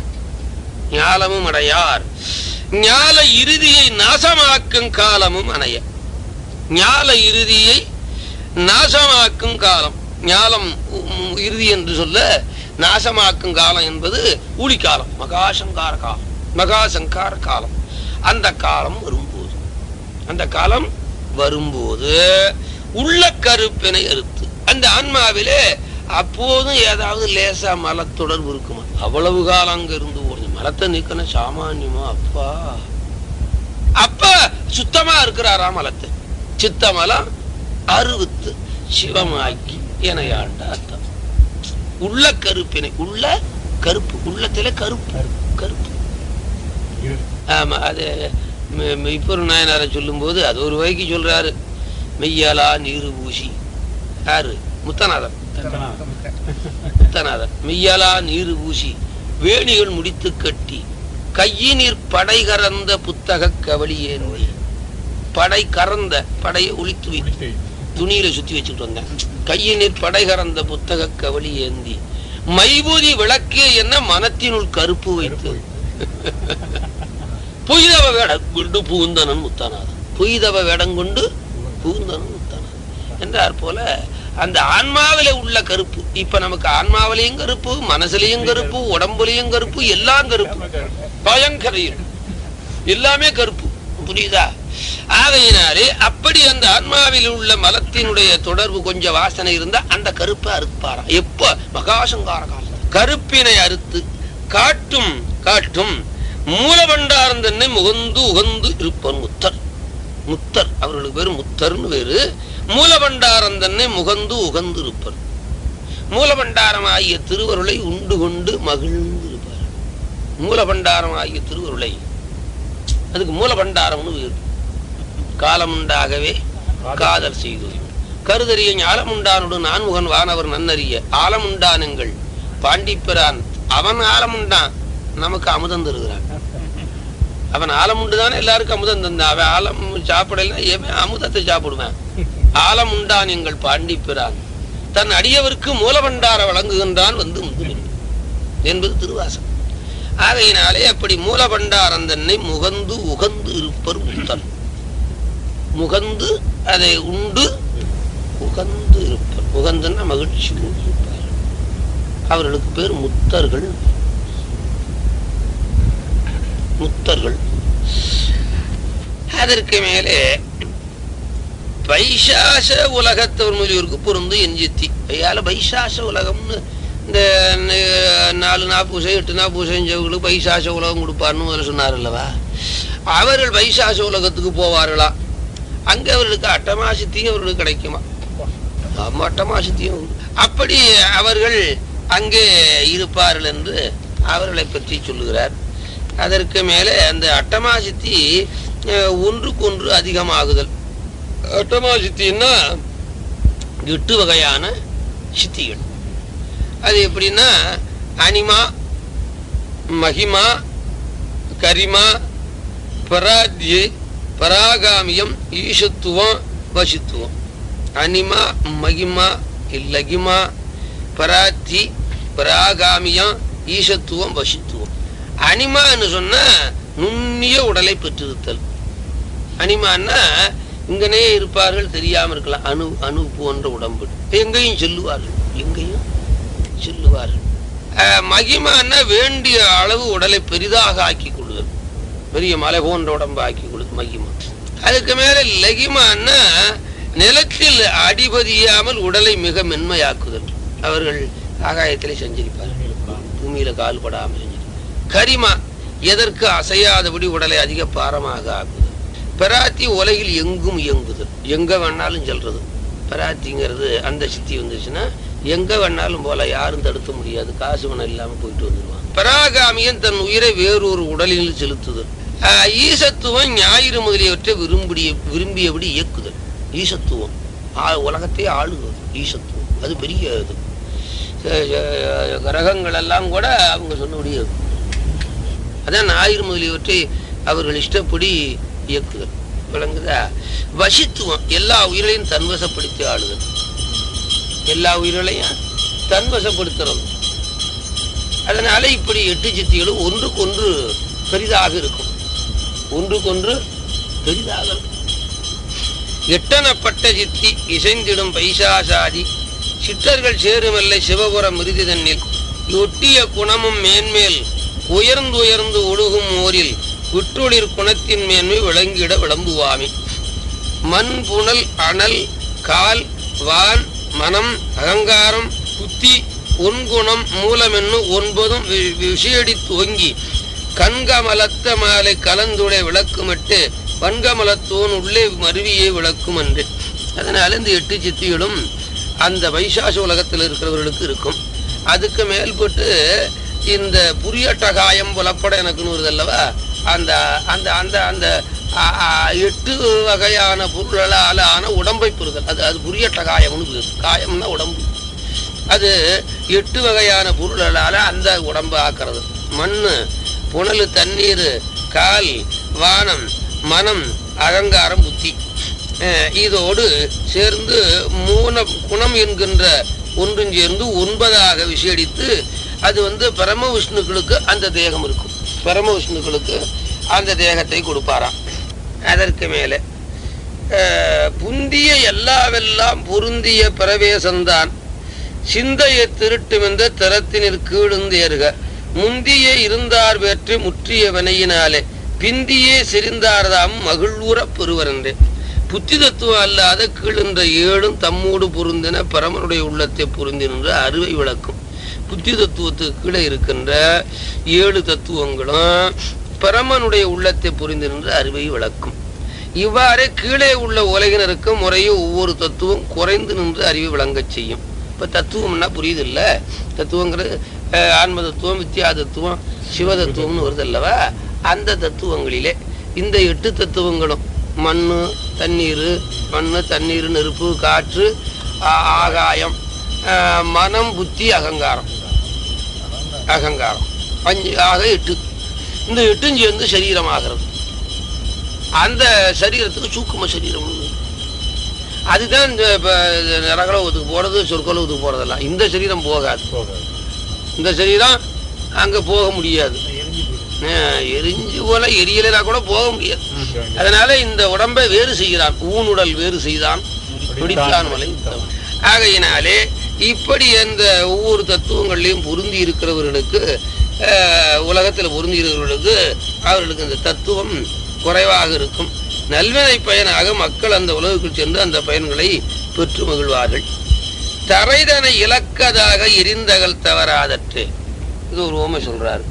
ஞாலமும் அடையார் ஞால இறுதியை நாசமாக்கும் காலமும் அணைய ஞால இறுதியை நாசமாக்கும் காலம் ஞாலம் உம், இறுதி என்று சொல்ல நாசமாக்கும் காலம் என்பது ஊழிக்காலம் மகாசங்கார காலம் மகாசங்கார காலம் அந்த காலம் வரும்போது அந்த காலம் வரும்போது உள்ள கருப்பினை அறுத்து அந்த ஆன்மாவிலே அப்போதும் ஏதாவது லேசா மலத்தொடர்பு இருக்குமா அவ்வளவு காலம் அங்க இருந்து ஓடுது மலத்தை நீக்கணும் சாமானியமா அப்பா அப்ப சுத்தமா இருக்கிறாரா மலத்தை சித்தமலம் அறுவித்து சிவமாக்கி எனையாண்ட அர்த்தம் உள்ள கருப்பினை உள்ள கருப்பு உள்ளத்தில கருப்பு கருப்பு ஆமா அது ம- ம- இப்போ ஒரு நாயனாரை சொல்லும்போது அது ஒரு வகைக்கு சொல்றாரு மெய்யாலா நீரு பூசி யாரு முத்தநாதன் முத்தநாதன் மெய்யாலா நீரு பூசி வேணிகள் முடித்து கட்டி கையினீர் படை கறந்த புத்தக கவலி ஏந்தி படை கறந்த படையை ஒளித்து வைத்து துணியில சுத்தி வச்சுட்டு வந்தேன் கையினில் படை கறந்த புத்தக கவலி ஏந்தி மைபூதி விளக்கே என்ன மனத்தினுள் கருப்பு வைத்து புய்தவ வேடம் கொண்டு புகுந்தனன் முத்தானாதன் புய்தவ வேடம் கொண்டு புகுந்தனன் முத்தானாதன் என்றார் போல அந்த ஆன்மாவில உள்ள கருப்பு இப்ப நமக்கு ஆன்மாவிலையும் கருப்பு மனசுலயும் கருப்பு உடம்புலயும் கருப்பு எல்லாம் கருப்பு பயங்கர இருப்பு. எல்லாமே கருப்பு புரியுதா ஆகையினாலே அப்படி அந்த ஆன்மாவில் உள்ள மலத்தினுடைய தொடர்பு கொஞ்சம் வாசனை இருந்தா அந்த கருப்பை அறுப்பாராம் எப்ப மகாசங்கார காலம் கருப்பினை அறுத்து காட்டும் காட்டும் மூலபண்டார்ந்தன்னை முகந்து உகந்து இருப்பன் முத்தர் முத்தர் அவர்களுக்கு பேரு முத்தர்னு பேரு மூலபண்டாரம் தன்னை முகந்து உகந்து இருப்பர் மூலபண்டாரம் ஆகிய திருவருளை உண்டு கொண்டு மகிழ்ந்து இருப்பார் மூலபண்டாரம் ஆகிய திருவருளை அதுக்கு மூலபண்டாரம்னு பேரு காலமுண்டாகவே காதல் செய்து கருதறிய ஞாலமுண்டானோடு நான்முகன் வானவர் நன்னறிய ஆலமுண்டானுங்கள் பாண்டிப்பிரான் அவன் ஆலமுண்டான் நமக்கு அமுதம் தருகிறான் அவன் ஆலமுண்டு தானே எல்லாருக்கும் அமுதம் தந்தான் அவன் ஆலம் சாப்பிடல எவன் அமுதத்தை சாப்பிடுவேன் ஆலமுண்டான் எங்கள் பாண்டிப்பிரான் தன் அடியவருக்கு மூலபண்டார வழங்குகின்றான் வந்து முந்து என்பது திருவாசம் ஆகையினாலே அப்படி மூலபண்டாரன் தன்னை முகந்து உகந்து இருப்பர் முத்தன் முகந்து அதை உண்டு உகந்து இருப்பர் உகந்துன்னா மகிழ்ச்சி இருப்பார் அவர்களுக்கு பேர் முத்தர்கள் முத்தர்கள் அதற்கு மேலே பைசாச உலகத்தவர் முதலியோருக்கு பொருந்து என் சித்தி ஐயால பைசாச உலகம்னு இந்த ந- நாலு நா பூசை எட்டு நா பூசை செஞ்சவங்களுக்கு பைசாச உலகம் கொடுப்பார்னு முதல்ல சொன்னார் அல்லவா அவர்கள் பைசாச உலகத்துக்கு போவார்களா அங்க அவர்களுக்கு அட்டமாசித்தியும் அவர்களுக்கு கிடைக்குமா ஆமா அட்டமாசித்தியும் உண்டு. அப்படி அவர்கள் அங்கே இருப்பார்கள் என்று அவர்களை பற்றி சொல்லுகிறார் அதற்கு மேலே அந்த அட்டமாசித்தி அஹ், ஒன்றுக்கொன்று அதிகமாகுதல் அட்டமாசித்தின்னா எட்டு வகையான சித்திகள் அது எப்படின்னா அனிமா மகிமா கரிமா பராத்யை பராகாமியம் ஈஷத்துவம் வசித்துவம் அனிமா மகிமா லகிமா பராத்தி பராகாமியம் ஈஷத்துவம் வசித்துவம் அனிமான்னு சொன்னா நுண்ணிய உடலை பெற்றிருத்தல் அனிமான்னா இங்கனே இருப்பார்கள் தெரியாம இருக்கலாம் அணு அணு போன்ற உடம்பு எங்கேயும் செல்லுவார்கள் எங்கேயும் செல்லுவார்கள் அஹ், மகிமான்னா வேண்டிய அளவு உடலை பெரிதாக ஆக்கி கொள்ளுதல் பெரிய மலை போன்ற உடம்பு ஆக்கி கொள்ளுது மகிமா அதுக்கு மேல லகிமான்னா நிலத்தில் அடிபதியாமல் உடலை மிக மென்மையாக்குதல் அவர்கள் ஆகாயத்திலே சஞ்சரிப்பார்கள் பூமியில கால் படாமல் செஞ்சிருப்பார்கள். கரிமா எதற்கு அசையாதபடி உடலை அதிக பாரமாக ஆக்குதல் பெராத்தி உலகில் எங்கும் இயங்குதல் எங்க வேணாலும் செல்றது பெராத்திங்கிறது அந்த சித்தி வந்துச்சுன்னா எங்க வேணாலும் போல யாரும் தடுக்க முடியாது காசு பணம் இல்லாம போயிட்டு வந்துடுவான் பராகாமியன் தன் உயிரை வேறொரு உடலில் செலுத்துதல் ஆஹ் ஈசத்துவம் ஞாயிறு முதலியவற்றை விரும்பிய விரும்பியபடி இயக்குதல் ஈசத்துவம் ஆ- உலகத்தை ஆளுவது ஈசத்துவம் அது பெரிய இது அஹ் அஹ் கிரகங்கள் எல்லாம் கூட அவங்க சொன்னபடி இருக்கும் அதான் ஞாயிறு முதலியவற்றை அவர்கள் இஷ்டப்படி இயக்குதல் விளங்குதா வசித்துவம் எல்லா உயிர்களையும் தன்வசப்படுத்தி ஆளுதல் எல்லா உயிர்களையும் தன்வசப்படுத்துறது அதனால இப்படி எட்டு சித்திகளும் ஒன்றுக்கொன்று பெரிதாக இருக்கும் ஒன்றுக்கொன்று பெரிதாக இருக்கும் எட்டனப்பட்ட சித்தி இசைந்திடும் பைசாசாதி சிற்றர்கள் சேருமெல்லை சிவபுரம் மிருதி தன்னில் ஒட்டிய குணமும் மேன்மேல் உயர்ந்து உயர்ந்து ஒழுகும் ஓரில் விற்றொளிர் குணத்தின் மேன்மை விளங்கிட விளம்புவாமி மண் புனல் அனல் கால் வான் மனம் அகங்காரம் புத்தி ஒன்குணம் மூலமென்னு ஒன்பதும் வி- விஷயடி துவங்கி கண்கமலத்த மாலை கலந்துடை விளக்குமட்டு வன்கமலத்தோன் உள்ளே மருவியே விளக்கும் என்று அதனால இந்த எட்டு சித்திகளும் அந்த வைசாச உலகத்தில் இருக்கிறவர்களுக்கு இருக்கும் அதுக்கு மேல்பட்டு இந்த புரியட்டகாயம் புலப்பட எனக்குன்னு வருது அல்லவா அந்த அந்த அந்த அந்த ஆ, ஆ, எட்டு வகையான பொருளால் ஆன உடம்பை பெறுதல் அது அது புரியட்டகாயம்னு பேரு காயம்னா உடம்பு அது எட்டு வகையான பொருளால அந்த உடம்பு ஆக்கிறது மண் புனல் தண்ணீர் கால் வானம் மனம் அகங்காரம் புத்தி அஹ் இதோடு சேர்ந்து மூன குணம் என்கின்ற ஒன்றும் சேர்ந்து ஒன்பதாக விஷயடித்து அது வந்து பரம விஷ்ணுக்களுக்கு அந்த தேகம் இருக்கும் பரம விஷ்ணுக்களுக்கு அந்த தேகத்தை கொடுப்பாராம் அதற்கு மேலே அஹ், புந்திய எல்லாவெல்லாம் பொருந்திய பிரவேசந்தான் சிந்தையை திருட்டுமென்ற தரத்தினிற் கீழுந்தேறுக முந்திய இருந்தார் வேற்று முற்றிய வினையினாலே பிந்தியே சிரிந்தார்தாம் மகிழ்வுறப் பெறுவரென்றே புத்தி தத்துவம் அல்லாத கீழின்ற ஏழும் தம்மோடு பொருந்தின பரமனுடைய உள்ளத்தை பொருந்தின அறுவை விளக்கும் புத்தி தத்துவத்துக்கு கீழே இருக்கின்ற ஏழு தத்துவங்களும் பரமனுடைய உள்ளத்தை புரிந்து நின்று அறிவை விளக்கும் இவ்வாறே கீழே உள்ள உலகினருக்கு முறையே ஒவ்வொரு தத்துவம் குறைந்து நின்று அறிவு விளங்கச் செய்யும் இப்ப தத்துவம்னா புரியுது இல்ல தத்துவங்கிறது அஹ், ஆன்ம தத்துவம் வித்யா தத்துவம் சிவ தத்துவம்னு வருது அல்லவா அந்த தத்துவங்களிலே இந்த எட்டு தத்துவங்களும் மண்ணு தண்ணீர் மண்ணு தண்ணீர் நெருப்பு காற்று ஆ- ஆகாயம் ஆஹ், மனம் புத்தி அகங்காரம் அகங்காரம் அஞ்சு ஆக எட்டு இந்த எட்டும் சேர்ந்து சரீரமாகிறது அந்த சரீரத்துக்கு சூக்கும சரீரம் அதுதான் இந்த இப்ப இது நரகலோகத்துக்கு போறது சொற்கலோகத்துக்கு போறதெல்லாம் இந்த சரீரம் போகாது போகாது இந்த சரீரம் அங்க போக முடியாது எரிஞ்சு போயிடும் ஆஹ், எரிஞ்சு போல எரியலைனா கூட போக முடியாது ம். அதனால இந்த உடம்பை வேறு செய்கிறான் ஊனுடல் வேறு செய்தான் பிடித்தான் மலை ஆகையினாலே இப்படி அந்த ஒவ்வொரு தத்துவங்கள்லையும் பொருந்தி இருக்கிறவர்களுக்கு ஆஹ், உலகத்தில் பொருந்தி இருக்கிறவர்களுக்கு அவர்களுக்கு இந்த தத்துவம் குறைவாக இருக்கும் நல்வினை பயனாக மக்கள் அந்த உலகுக்குள் சென்று அந்த பயன்களை பெற்று மகிழ்வார்கள் தரைதனை இலக்கதாக எரிந்தகல் தவறாதற்றே இது ஒரு ஓமை சொல்றாரு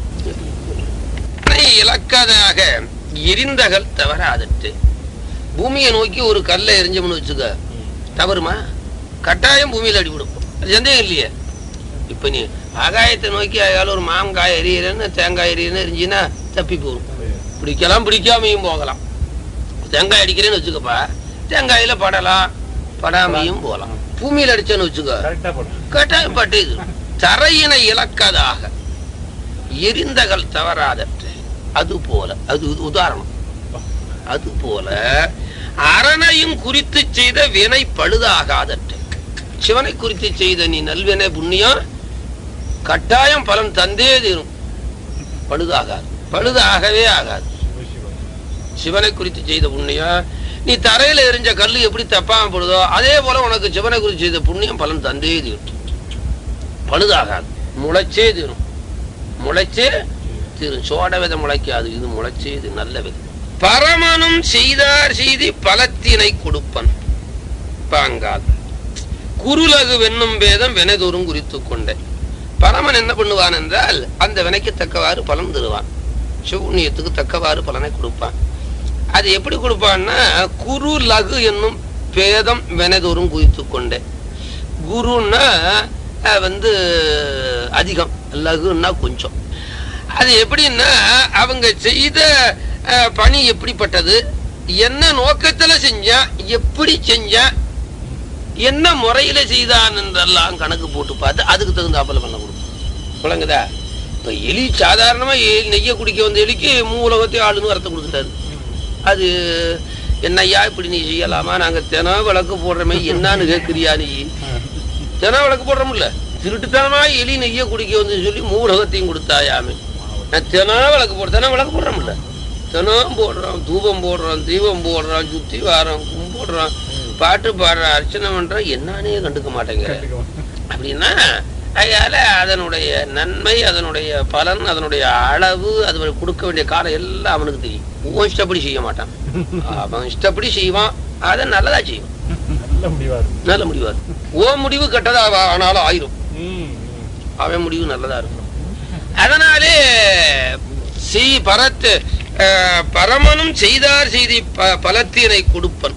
தன்னை இலக்கதாக எரிந்தகல் தவறாதற்றே பூமியை நோக்கி ஒரு கல்லை எரிஞ்சோம்னு வச்சுக்க தவறுமா கட்டாயம் பூமியில் அடிவிடும் அது சந்தேகம் இல்லையே இப்ப நீ ஆகாயத்தை நோக்கி அதால ஒரு மாங்காய் எரியறன்னு தேங்காய் எரியறன்னு எரிஞ்சின்னா தப்பி போகும் பிடிக்கலாம் பிடிக்காமையும் போகலாம் தேங்காய் அடிக்கிறேன்னு வச்சுக்கப்பா தேங்காயில படலாம் படாமையும் போகலாம் பூமியில் அடிச்சேன்னு வச்சுக்க கரெக்டா போடும் கட்டாயம் பட்டு இது தரையினை இழக்கதாக எரிந்தகள் தவறாதற்று அது போல அது உ- உதாரணம் அது போல அரணையும் குறித்து செய்த வினை பழுதாகாதற்று சிவனை குறித்து செய்த நீ நல்வினை புண்ணியம் கட்டாயம் பலன் தந்தே தீரும் பழுதாகாது பழுதாகவே ஆகாது சிவ சிவ சிவனை குறித்து செய்த புண்ணியம் நீ தரையில எரிஞ்ச கல்லு எப்படி தப்பாம போடுதோ அதே போல உனக்கு சிவனை குறித்து செய்த புண்ணியம் பலன் தந்தே தீரும் பழுதாகாது முளைச்சே தீரும் முளைச்சே தீரும் சோட விதை முளைக்காது இது முளைச்சே இது நல்ல விதை பரமனும் செய்தார் செய்தி பலத்தினை கொடுப்பன் பாங்கால் குருலகு வென்னும் பேதம் வினைதோறும் குறித்து கொண்டேன் பரமன் என்ன பண்ணுவான் என்றால் அந்த வினைக்கு தக்கவாறு பலன் தருவான் சூன்யத்துக்கு தக்கவாறு பலனை கொடுப்பான் அது எப்படி கொடுப்பான்னா குரு லகு என்னும் பேதம் வினைதோறும் குறித்து கொண்டேன் குருன்னா அஹ், வந்து அதிகம் லகுன்னா கொஞ்சம் அது எப்படின்னா அவங்க செய்த அஹ், பணி எப்படிப்பட்டது என்ன நோக்கத்துல செஞ்சா எப்படி செஞ்சா என்ன முறையில செய்தான் என்றெல்லாம் கணக்கு போட்டு பார்த்து அதுக்கு தகுந்தாப்புல பண்ண கொடுக்கும் விளங்குதா இப்ப எலி சாதாரணமா எ- நெய்ய குடிக்க வந்த எலிக்கு மூலகத்தையும் ஆளுன்னு வரத்தை கொடுத்துட்டாரு அது என்னய்யா இப்படி நீ செய்யலாமா நாங்க தினம் விளக்கு போடுறோமே என்னன்னு கேட்கிறியா நீ தினம் விளக்கு போடுறோம்ல திருட்டுத்தனமா எலி நெய்ய குடிக்க வந்து சொல்லி மூலகத்தையும் கொடுத்தாயாமே நான் தினம் விளக்கு போடுறேன் தினம் விளக்கு போடுறோம்ல தினம் போடுறோம் தூபம் போடுறோம் தீபம் போடுறோம் சுத்தி வாரம் கும்பிடுறோம் பாட்டு பாடுறோம் அர்ச்சனை பண்றோம் என்னன்னே கண்டுக்க மாட்டேங்கிறேன் அப்படின்னா அதனால அதனுடைய நன்மை அதனுடைய பலன் அதனுடைய அளவு அது கொடுக்க வேண்டிய காலம் எல்லாம் அவனுக்கு தெரியும் உன் இஷ்டப்படி செய்ய மாட்டான் அவன் இஷ்டப்படி செய்வான் அதை நல்லதா செய்வான் நல்ல முடிவா இருக்கும் நல்ல முடிவாது ஓ முடிவு கெட்டதா ஆ- ஆனாலும் ஆயிரும் ம், ம். அவன் முடிவு நல்லதா இருக்கும் அதனாலே செய் பரத்து அஹ், பரமனும் செய்தார் செய்தி ப- பலத்தினை கொடுப்பன்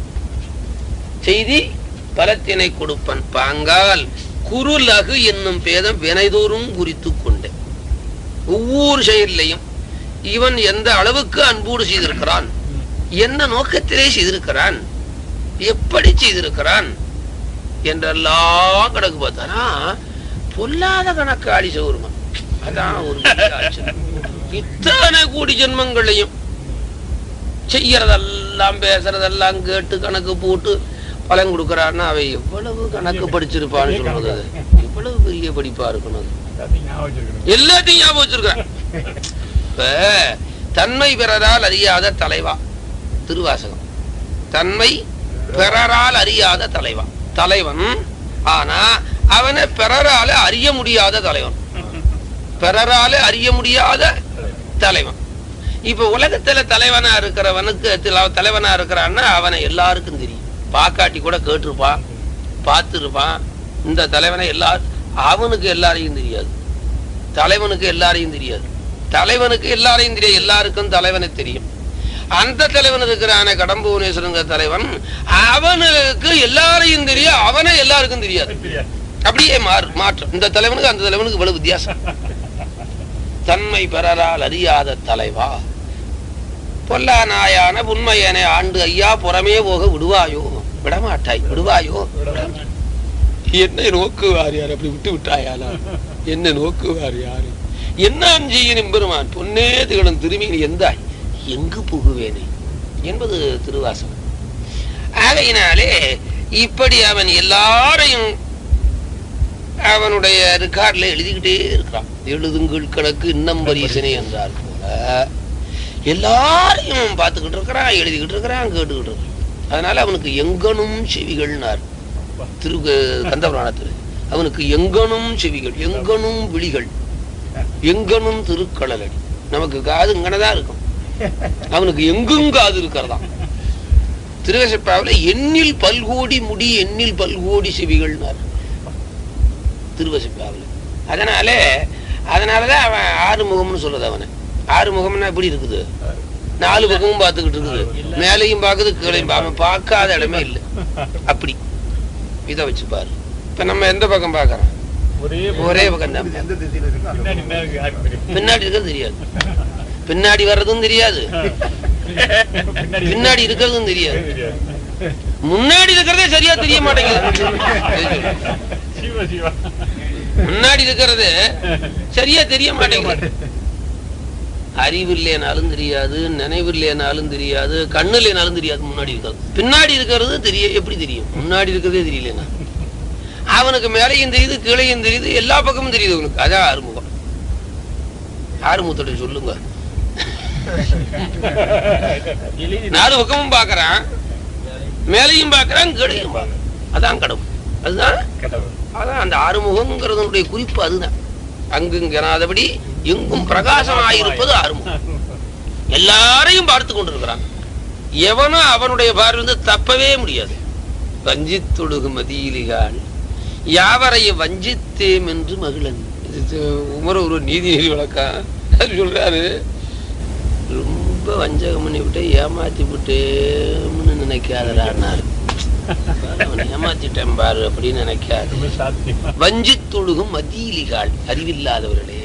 செய்தி பலத்தினை கொடுப்பன் பாங்கால் குருலகு என்னும் பேதம் வினைதோறும் குறித்து கொண்டேன் ஒவ்வொரு செயலையும் இவன் எந்த அளவுக்கு அன்போடு செய்திருக்கிறான் என்ன நோக்கத்திலே செய்திருக்கிறான் எப்படி செய்திருக்கிறான் என்றெல்லாம் கணக்கு பார்த்தானா பொல்லாத கணக்காளி சௌருமா அதான் ஒரு பெரிய ஆச்சரியம். இத்தனை கோடி ஜென்மங்களையும் செய்யறதெல்லாம் பேசுறதெல்லாம் கேட்டு கணக்கு போட்டு பலன் கொடுக்கறான்னா அவன் எவ்வளவு கணக்கு படிச்சிருப்பான்னு சொல்றது அது. எவ்வளவு பெரிய படிப்பா இருக்கணும் அது. எல்லாத்தையும் ஞாபகம் வச்சிருக்கணும். எல்லாத்தையும் ஞாபகம் வச்சிருக்கிறேன் இப்ப தன்மை பிறரால் அறியாத தலைவா திருவாசகம் தன்மை பிறரால் அறியாத தலைவா தலைவன் ஆனா அவனை பிறரால அறிய முடியாத தலைவன் பிறரால அறிய முடியாத தலைவன் இப்ப உலகத்துல தலைவனா இருக்கிறவனுக்கு தில- தலைவனா இருக்கிறான்னா அவனை எல்லாருக்கும் தெரியும் பாக்காட்டி கூட கேட்டிருப்பான் பார்த்திருப்பான் இந்த தலைவனை எல்லார் அவனுக்கு எல்லாரையும் தெரியாது தலைவனுக்கு எல்லாரையும் தெரியாது தலைவனுக்கு எல்லாரையும் தெரியாது எல்லாருக்கும் தலைவனை தெரியும் அந்த தலைவன் இருக்கிறான கடம்புவனேஸ்வரங்கிற தலைவன் அவனுக்கு எல்லாரையும் தெரியும் அவனை எல்லாருக்கும் தெரியாது தெரியாது. அப்படியே மாறு மாற்றம் இந்த தலைவனுக்கு அந்த தலைவனுக்கு இவ்வளவு வித்தியாசம் தன்மை பெறரால் அறியாத தலைவா பொல்லா நாயான புன்மையனை ஆண்டு ஐயா புறமே போக விடுவாயோ விடமாட்டாய் விடுவாயோ என்னை நோக்குவார் யார் அப்படி விட்டு விட்டாயாலா என்ன நோக்குவார் யாரு என்ன செய்யணும் பெருமான் பொன்னே திகழும் திரும்பி நீ எந்தாய் எங்கு புகுவேனே என்பது திருவாசகம் ஆகையினாலே இப்படி அவன் எல்லாரையும் அவனுடைய ரெக்கார்ட்ல எழுதிக்கிட்டே இருக்கிறான் எழுதுங்கள் கணக்கு இன்னம் பரிசனை என்றார் போல எல்லாரையும் பார்த்துக்கிட்டு இருக்கிறான் எழுதிக்கிட்டு இருக்கிறான் கேட்டுக்கிட்டு இருக்கிறான் அதனால அவனுக்கு எங்கனும் செவிகள்னார் திரு கந்தபுராணத்தில் அவனுக்கு எங்கனும் செவிகள் எங்கனும் விழிகள் எங்கனும் திருக்களலடி நமக்கு காது இங்கனதான் இருக்கும் அவனுக்கு எங்கும் காது இருக்கிறதாம் திருவசப்பாவில் எண்ணில் பல்கோடி முடி எண்ணில் பல்கோடி செவிகள்னார் திருவசப்பாவில் அதனால அதனாலதான் அவன் ஆறு முகம்னு சொல்றது அவனை ஆறு முகம்னா எப்படி இருக்குது நாலு பக்கமும் பார்த்துக்கிட்டு இருக்குது மேலையும் பார்க்குது கீழையும் பா- அவன் பார்க்காத இடமே இல்லை அப்படி இதை வச்சு பாரு இப்ப நம்ம எந்த பக்கம் பார்க்கறோம் ஒரே ஒரே பக்கம் தான் எந்த திசையில இருக்கோ அந்த பின்னாடி மேற்கு யாருக்கு தெரியும்? பின்னாடி இருக்கிறது தெரியாது பின்னாடி வர்றதும் தெரியாது பின்னாடி இருக்கிறதும் தெரியாது தெரியாது. முன்னாடி இருக்கிறதே சரியா தெரிய மாட்டேங்குது சிவா, சிவா. முன்னாடி இருக்கிறது சரியா தெரிய மாட்டேங்குது அறிவு இல்லைனாலும் தெரியாது நினைவு இல்லைனாலும் தெரியாது கண்ணு இல்லைனாலும் தெரியாது முன்னாடி இருக்கிறது பின்னாடி இருக்கிறது தெரிய எப்படி தெரியும் முன்னாடி இருக்கிறதே தெரியலனா அவனுக்கு மேலையும் தெரியுது கீழையும் தெரியுது எல்லா பக்கமும் தெரியுது அவனுக்கு அதான் ஆறுமுகம் ஆறுமுகத்தோட சொல்லுங்க எழுதி நாலு பக்கமும் பார்க்கறான் மேலையும் பார்க்கறான் கீழையும் பார்க்கறான் அதான் கடவுள் அதுதான் கடவுள். அதான் அந்த ஆறுமுகங்கிறதனுடைய குறிப்பு அதுதான் அங்குங்கிறாதபடி எங்கும் பிரகாசமாயிருப்பது ஆறுமுகம் எல்லாரையும் பார்த்து கொண்டிருக்கிறான் எவனும் அவனுடைய பார்வை வந்து தப்பவே முடியாது வஞ்சித்தொழுகு மதியிலிகாள் யாவரையும் வஞ்சித்தேம் என்று மகிழன் இது து- உமர ஒரு நீதி நெறி வழக்கம் அது சொல்றாரு ரொம்ப வஞ்சகம் பண்ணி விட்டு ஏமாத்தி விட்டேன்னு நினைக்காதடான்னாரு அவனை ஏமாத்திட்டேன் பாரு அப்படின்னு நினைக்காது ரொம்ப சாத்தியமா. வஞ்சித்தொழுகும் மதியிலிகாள் அறிவில்லாதவர்களே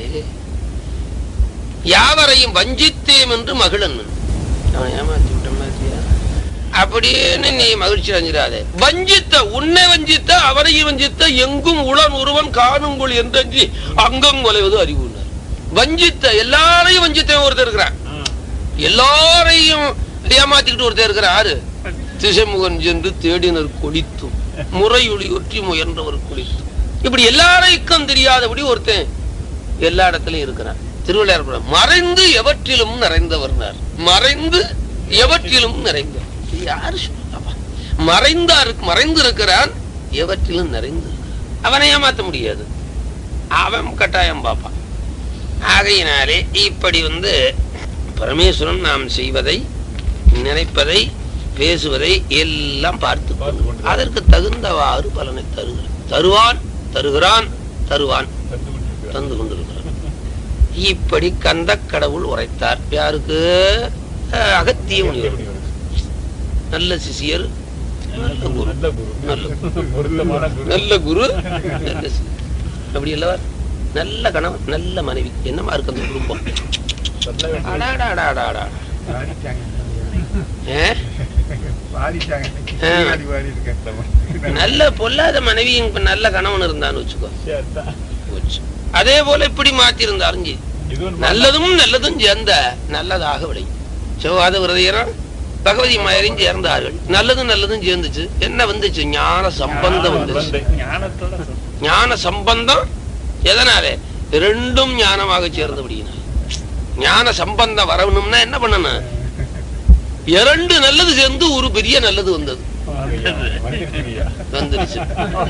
யாவரையும் வஞ்சித்தேம் என்று மகிழன் அவனை ஏமாத்தி விட்ட மாதிரியா அப்படின்னு நீ மகிழ்ச்சி அஞ்சிடாதே வஞ்சித்த உன்னை வஞ்சித்த அவரையும் வஞ்சித்த எங்கும் உளன் ஒருவன் காணுங்குள் என்றஞ்சி அங்கம் கொலைவது அறிவுனார் வஞ்சித்த எல்லாரையும் வஞ்சித்த ஒருத்தர் இருக்கிறான் ஆ. எல்லாரையும் ஏமாத்திக்கிட்டு ஒருத்தர் இருக்கிறான் யாரு திசைமுகன் சென்று தேடினர் கொளித்தும் முறையொளி ஒற்றி முயன்றவர் கொளித்தும் இப்படி எல்லாரைக்கும் தெரியாதபடி ஒருத்தன் எல்லா இடத்துலயும் இருக்கிறான் திருவிளையார் கூட மறைந்து எவற்றிலும் நிறைந்தவர்னார் மறைந்து எவற்றிலும் நிறைந்தவர் இது யாரு சொல்றாப்பா மறைந்தார் மறைந்து இருக்கிறான் எவற்றிலும் நிறைந்து இருக்கிறான். அவனை ஏமாத்த முடியாது அவன் கட்டாயம் பார்ப்பான் ஆகையினாலே இப்படி வந்து பரமேஸ்வரன் நாம் செய்வதை நினைப்பதை பேசுவதை எல்லாம் பார்த்து பார்த்து கொண்டு அதற்கு தகுந்தவாறு பலனை தருகிறான் தருவான் தருகிறான் தருவான் தந்து கொண்டிருக்கிறார். தந்து கொண்டிருக்கிறான் இப்படி கந்த கடவுள் உரைத்தார் யாருக்கு அஹ், அகத்திய முனிவர் நல்ல சிசியர் நல்ல குரு நல்ல குரு. நல்ல பொருத்தமான குரு. நல்ல குரு நல்ல சிஷ்யர். அப்படி அல்லவர் நல்ல கணவன் நல்ல மனைவி என்னமா இருக்கு அந்த குடும்பம் சொல்ல வேண்டிய அடாடாடாடாடா. பாடிட்டாங்க ஏ? பாடிட்டாங்க ஆ. பின்னாடி பாடி இருக்கேன் நல்ல பொல்லாத மனைவியும் இப்ப நல்ல கணவன் இருந்தான்னு வச்சுக்கோ விஷயம் தான். போச்சு. அதே போல இப்படி மாத்தி இருந்தாலும் சரி. இது ஒரு நல்லதும் நல்லதும் சேர்ந்த நல்லதாக விளையும் செவ்வாத விரதையரும் பகவதி மாயரையும் சேர்ந்தார்கள் நல்லதும் நல்லதும் சேர்ந்துச்சு என்ன வந்துச்சு ஞான சம்பந்தம் வந்துச்சு வந்து ஞானத்தோட சொல். ஞான சம்பந்தம் எதனாலே ரெண்டும் ஞானமாக சேர்ந்தபடியினால் ஞான சம்பந்தம் வரணும்னா என்ன பண்ணணும் இரண்டு நல்லது சேர்ந்து ஒரு பெரிய நல்லது வந்தது வந்துருக்கிறியா? வந்துருச்சு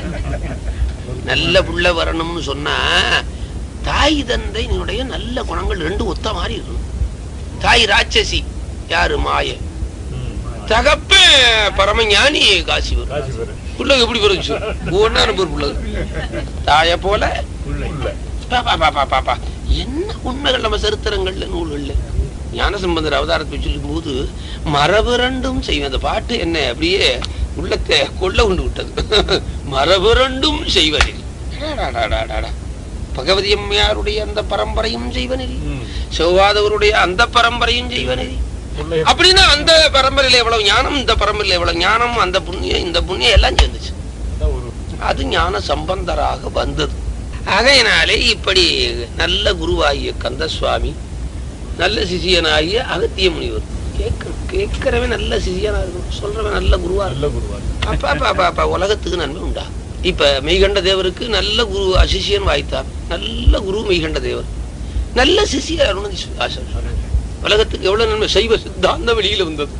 நல்ல புள்ள வரணும்னு சொன்னா தாய் தந்தையினுடைய நல்ல குணங்கள் ரெண்டு ஒத்த மாதிரி இருக்கணும் தாய் ராட்சசி யாரு மாய ம். தகப்ப பரமஞானி காசி வரும் காசி பெரு. புள்ளகு எப்படி பிறந்துச்சு ஒன்னா நம்பர் புள்ளகு தாய போல உள்ள. உள்ள. பாப்பா பாப்பா பாப்பா என்ன உண்மைகள் நம்ம சரித்திரங்கள்ல நூல்கள்ல ஞானசம்பந்தர் அவதாரத்தை சொல்லும் போது மரபுரண்டும் செய்வேன் அந்த பாட்டு என்ன அப்படியே உள்ளத்தை கொள்ள கொண்டு விட்டது மரபுரண்டும் செய்வனில் அடாடாடாடாடா. பகவதி அம்மையாருடைய அந்த பரம்பரையும் செய்வனில் ம். சிவபாதவருடைய அந்த பரம்பரையும் செய்வனில் பிள்ளை அப்படின்னா அந்த பரம்பரையில எவ்வளவு ஞானம் இந்த பரம்பரையில எவ்வளவு ஞானம் அந்த புண்ணியம் இந்த புண்ணியம் எல்லாம் சேர்ந்துச்சு அதான் ஒரு அது ஞான சம்பந்தராக வந்தது ஆகையினாலே இப்படி நல்ல குருவாகிய கந்த சுவாமி நல்ல சிஷியனாகிய அகத்திய முனிவர் கேட்கணும் கேட்கிறவன் நல்ல சிஷியனா இருக்கணும் சொல்றவன் நல்ல குருவா நல்ல இருக்கணும் குருவார் அப்ப அப்ப அப்ப அப்ப உலகத்துக்கு நன்மை உண்டா இப்ப மெய்கண்ட தேவருக்கு நல்ல குரு அசிஷியன் வாய்த்தார் நல்ல குரு மெய்கண்ட தேவர் நல்ல சிஷியர் அருணதி ஆசிரியர் உலகத்துக்கு எவ்வளவு நன்மை சைவ சித்தாந்த வெளியில வந்தது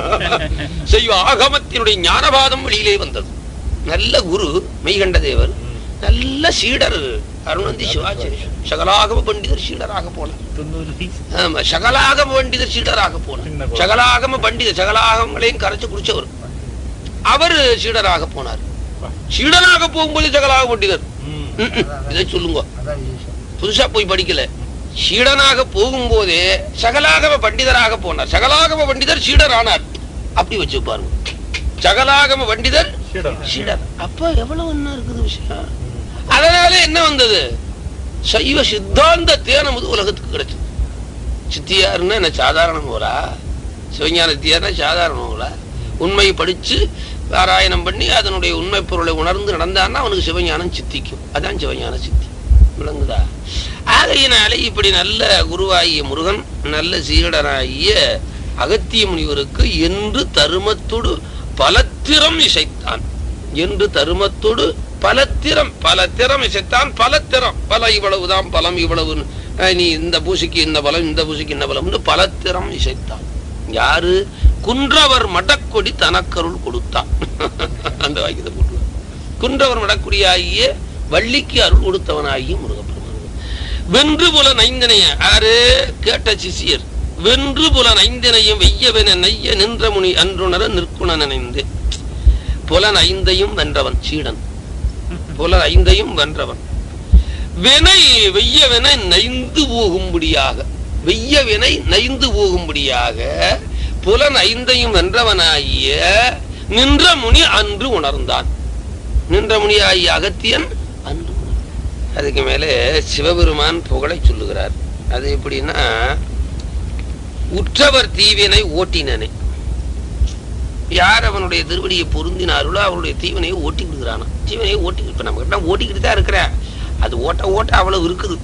சைவ ஆகமத்தினுடைய ஞானபாதம் வெளியிலே வந்தது நல்ல குரு மெய்கண்ட தேவர் நல்ல சீடர் அருணந்தி சிவாச்சாரியர் சகலாகம பண்டிதர் சீடராக போனார் தொண்ணூறு வயசு. ஆமா சகலாகம பண்டிதர் சீடராக போனார் சின்ன குழந்தை. சகலாகம பண்டிதர் சகலாகங்களையும் கரைச்சு குடிச்சவர் அவர் சீடராக போனார் சீடராக போகும்போது சகலாக பண்டிதர் ம். ம், ம். இதை சொல்லுங்க அதான் ஈஸ்வரன் புதுசா போய் படிக்கல சீடனாக போகும்போதே சகலாகம பண்டிதராக போனார் சகலாகம பண்டிதர் சீடர் ஆனார் அப்படி வச்சு பாருங்க சகலாகம பண்டிதர் சீடர். சீடர் அப்ப எவ்வளவு என்ன இருக்குது விஷயம் அதனால என்ன வந்தது சைவ சித்தாந்த தேனமுது உலகத்துக்கு கிடைச்சது சித்தியாருன்னா என்ன சாதாரண நூலா சிவஞான சித்தியார்னா சாதாரண நூலா உண்மையை படிச்சு பாராயணம் பண்ணி அதனுடைய உண்மை பொருளை உணர்ந்து நடந்தான்னா அவனுக்கு சிவஞானம் சித்திக்கும் அதான் சிவஞான சித்தி விளங்குதா ஆகையினாலே இப்படி நல்ல குருவாகிய முருகன் நல்ல சீடனாகிய அகத்திய முனிவருக்கு என்று தருமத்தோடு பலத்திரம் இசைத்தான் என்று தருமத்தோடு பலத்திரம் பலத்திரம் இசைத்தான் பலத்திரம் பல இவ்வளவுதான் பலம் இவ்வளவு நீ இந்த பூசிக்கு இந்த பலம் இந்த பூசிக்கு இந்த பலம்னு பலத்திரம் இசைத்தான் யாரு குன்றவர் மடக்கொடி தனக்கருள் கொடுத்தான் அந்த வாக்கியத்தை போட்டு குன்றவர் மடக்குடியாகிய வள்ளிக்கு அருள் கொடுத்தவனாகிய முருகப்பெருமான் வென்று புல நைந்தனைய ஆறு கேட்ட சிசியர் வென்று புல நைந்தனையும் வெய்யவென நெய்ய நின்ற முனி அன்றுணர நிற்குண நினைந்து புலன் ஐந்தையும் வென்றவன் சீடன் புலன் ஐந்தையும் வென்றவன் வினை வெய்யவென நைந்து போகும்படியாக வெய்ய வினை நைந்து போகும்படியாக புலன் ஐந்தையும் வென்றவனாகிய நின்ற முனி அன்று உணர்ந்தான் நின்ற முனியாகிய அகத்தியன் அன்று உணர்ந்தான். அதுக்கு மேலே சிவபெருமான் புகழை சொல்லுகிறார் அது எப்படின்னா உற்றவர் தீவினை ஓட்டினனே யார் அவனுடைய திருவடியை பொருந்தினார்களோ அவனுடைய தீவனையை ஓட்டி விடுகிறானா தீவனையை ஓட்டி இப்ப நம்ம கிட்ட ஓட்டிக்கிட்டு தான் இருக்கிறேன் அது ஓட்ட ஓட்ட அவ்வளவு இருக்குது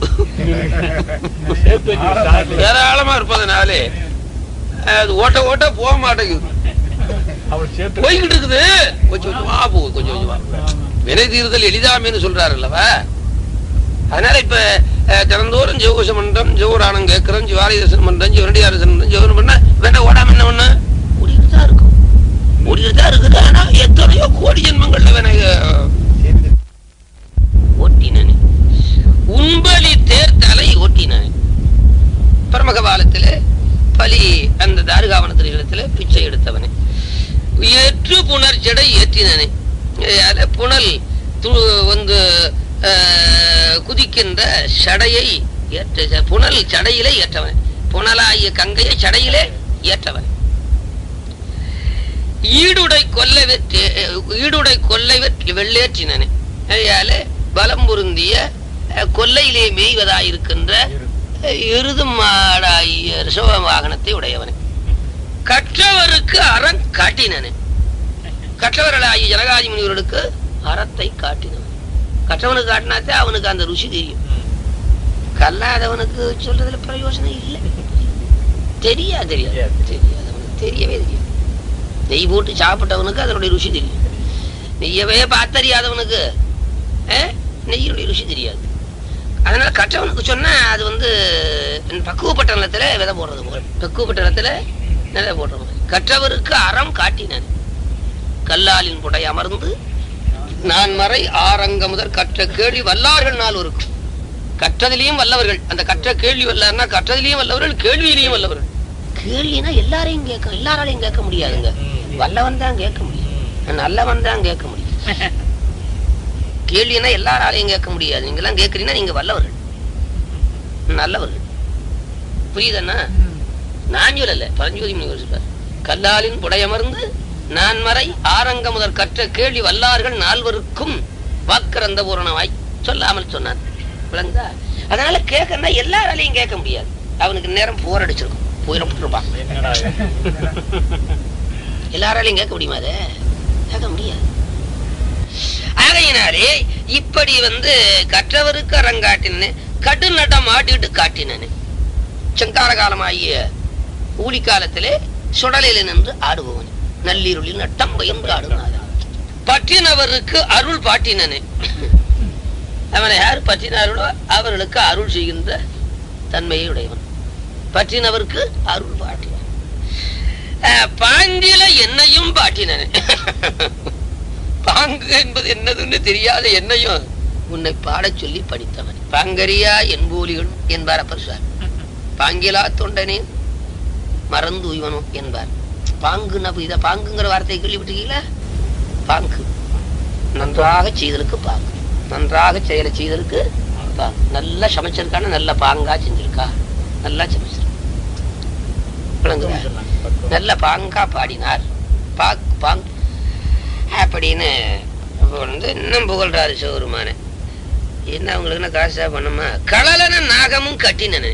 சேர்த்து வச்சு சாக்கு. ஏராளமா இருப்பதனாலே அது ஓட்ட ஓட்ட போக மாட்டேங்குது அவர் சேர்த்து போய்கிட்டு இருக்குது கொஞ்சம் கொஞ்சமா போகுது கொஞ்சம் கொஞ்சமா வினை தீர்தல் எளிதாமேன்னு சொல்றாரு அல்லவா அதனால இப்ப அஹ், தினந்தோறும் ஜெவகோஷம் பண்றோம் ஜெவரானம் கேட்கிறோம் ஜிவாரி தரிசனம் பண்றோம் ஜிவரடி தரிசனம் பண்றோம் ஜெவனம் பண்ண வேண்டாம் ஓடாம என்ன ஒண்ணு ஓடிக்கிட்டு தான் இருக்கும் ஓடிக்கிட்டு தான் இருக்குது ஆனா எத்தனையோ கோடி ஜென்மங்கள்ல வேணா சேர்ந்து ஓட்டினனே உண்பலி தேர்தலை ஓட்டினனே பரமகபாலத்திலே பலி அந்த தாருகாவன திரிகளத்திலே பிச்சை எடுத்தவனே ஏற்று புணர்ச்சடை ஏற்றினனே அதால புனல் து- வந்து ஆஹ், குதிக்கின்ற சடையை ஏற்ற புனல் சடையிலே ஏற்றவன் புனலாகிய கங்கையை சடையிலே ஏற்றவன் ஈடுடை கொல்லை வெற்றி ஈடுடை கொல்லை வெற்றி வெள்ளேற்றினனே அதையால பலம் பொருந்திய அஹ், கொல்லையிலே மேய்வதாயிருக்கின்ற அஹ், எருது மாடாகிய ரிஷப வாகனத்தை உடையவனே கற்றவருக்கு அறம் காட்டினனே கற்றவர்களாகிய ஜனகாதி முனிவர்களுக்கு அறத்தை காட்டினவன் கற்றவனுக்கு காட்டினாத்தே அவனுக்கு அந்த ருசி தெரியும் கல்லாதவனுக்கு சொல்றதுல பிரயோஜனம் இல்லை தெரியா தெரியாது தெரியாதவனுக்கு தெரியவே தெரியாது நெய் போட்டு சாப்பிட்டவனுக்கு அதனுடைய ருசி தெரியும் நெய்யவே பார்த்தறியாதவனுக்கு அஹ், நெய்யினுடைய ருசி தெரியாது அதனால கற்றவனுக்கு சொன்னா அது வந்து பக்குவப்பட்ட நிலத்துல விதை போடுறது போல் பக்குவப்பட்ட நிலத்துல விதை போடுறது போல் கற்றவருக்கு அறம் காட்டினன் கல்லாலின் புடை அமர்ந்து நான் மறை ஆரங்க முதற் கற்ற கேள்வி வல்லார்கள் நாள் இருக்கும் கற்றதிலையும் வல்லவர்கள் அந்த கற்ற கேள்வி வல்லார்னா கற்றதிலையும் வல்லவர்கள் கேள்வியிலையும் வல்லவர்கள் கேள்வினா எல்லாரையும் கேட்க எல்லாராலையும் கேட்க முடியாதுங்க வல்லவன் தான் கேட்க முடியும் நல்லவன் தான் கேட்க முடியும் கேள்வினா எல்லாராலையும் கேட்க முடியாது நீங்க எல்லாம் கேட்கறீங்கன்னா நீங்க வல்லவர்கள் நல்லவர்கள் புரியுதுன்னா நான் சொல்லல பரஞ்சோதி முனிவர் சொல்றார் கல்லாலின் புடையமர்ந்து நான் மறை ஆரங்க முதற் கற்ற கேள்வி வல்லார்கள் நால்வருக்கும் வாக்கிறந்த பூரணமாய் சொல்லாமல் சொன்னான் விளங்குதா அதனால கேட்கறா எல்லாராலையும் கேட்க முடியாது அவனுக்கு நேரம் போர் அடிச்சிருக்கும் போயிடப்பட்டிருப்பான் என்னடா இது? எல்லாராலையும் கேட்க முடியுமா அதை கேட்க முடியாது ஆகையினாலே இப்படி வந்து கற்றவருக்கு அரங்காட்டினு கடு நடம் ஆடிட்டு காட்டினேன் செங்கார காலமாகிய ஊழி காலத்திலே சுடலில் நின்று ஆடுபவன் நள்ளிருளில் நட்டம் பயந்து ஆடுனார் பற்றினவருக்கு அருள் பாட்டினனே அவனை யார் பற்றினார்களோ அவர்களுக்கு அருள் செய்கின்ற தன்மையை உடையவன் பற்றினவருக்கு அருள் பாட்டினான் அஹ், பாங்கில என்னையும் பாட்டினனே பாங்கு என்பது என்னதுன்னு தெரியாத என்னையும் உன்னை பாடச் சொல்லி படித்தவன் பாங்கரியா என்போலிகளும் என்பார் அப்பர் சார் பாங்கிலா தொண்டனே மறந்து உய்வனும் என்பார் பாங்குன்னா இத பாங்குங்கிற வார்த்தையை கேள்விப்பட்டிருக்கீங்களா பாங்கு நன்றாக செய்தலுக்கு பாங்கு நன்றாக செயலை செய்தலுக்கு பாங்கு நல்லா சமைச்சிருக்கான நல்ல பாங்கா செஞ்சிருக்கா நல்லா சமைச்சிருக்கா விளங்குதா? நல்ல பாங்கா பாடினார் பாக் பாங் அப்படின்னு வந்து இன்னும் புகழ்றாரு சிவருமான என்ன அவங்களுக்கு என்ன காசா பண்ணுமா களலன நாகமும் கட்டினனு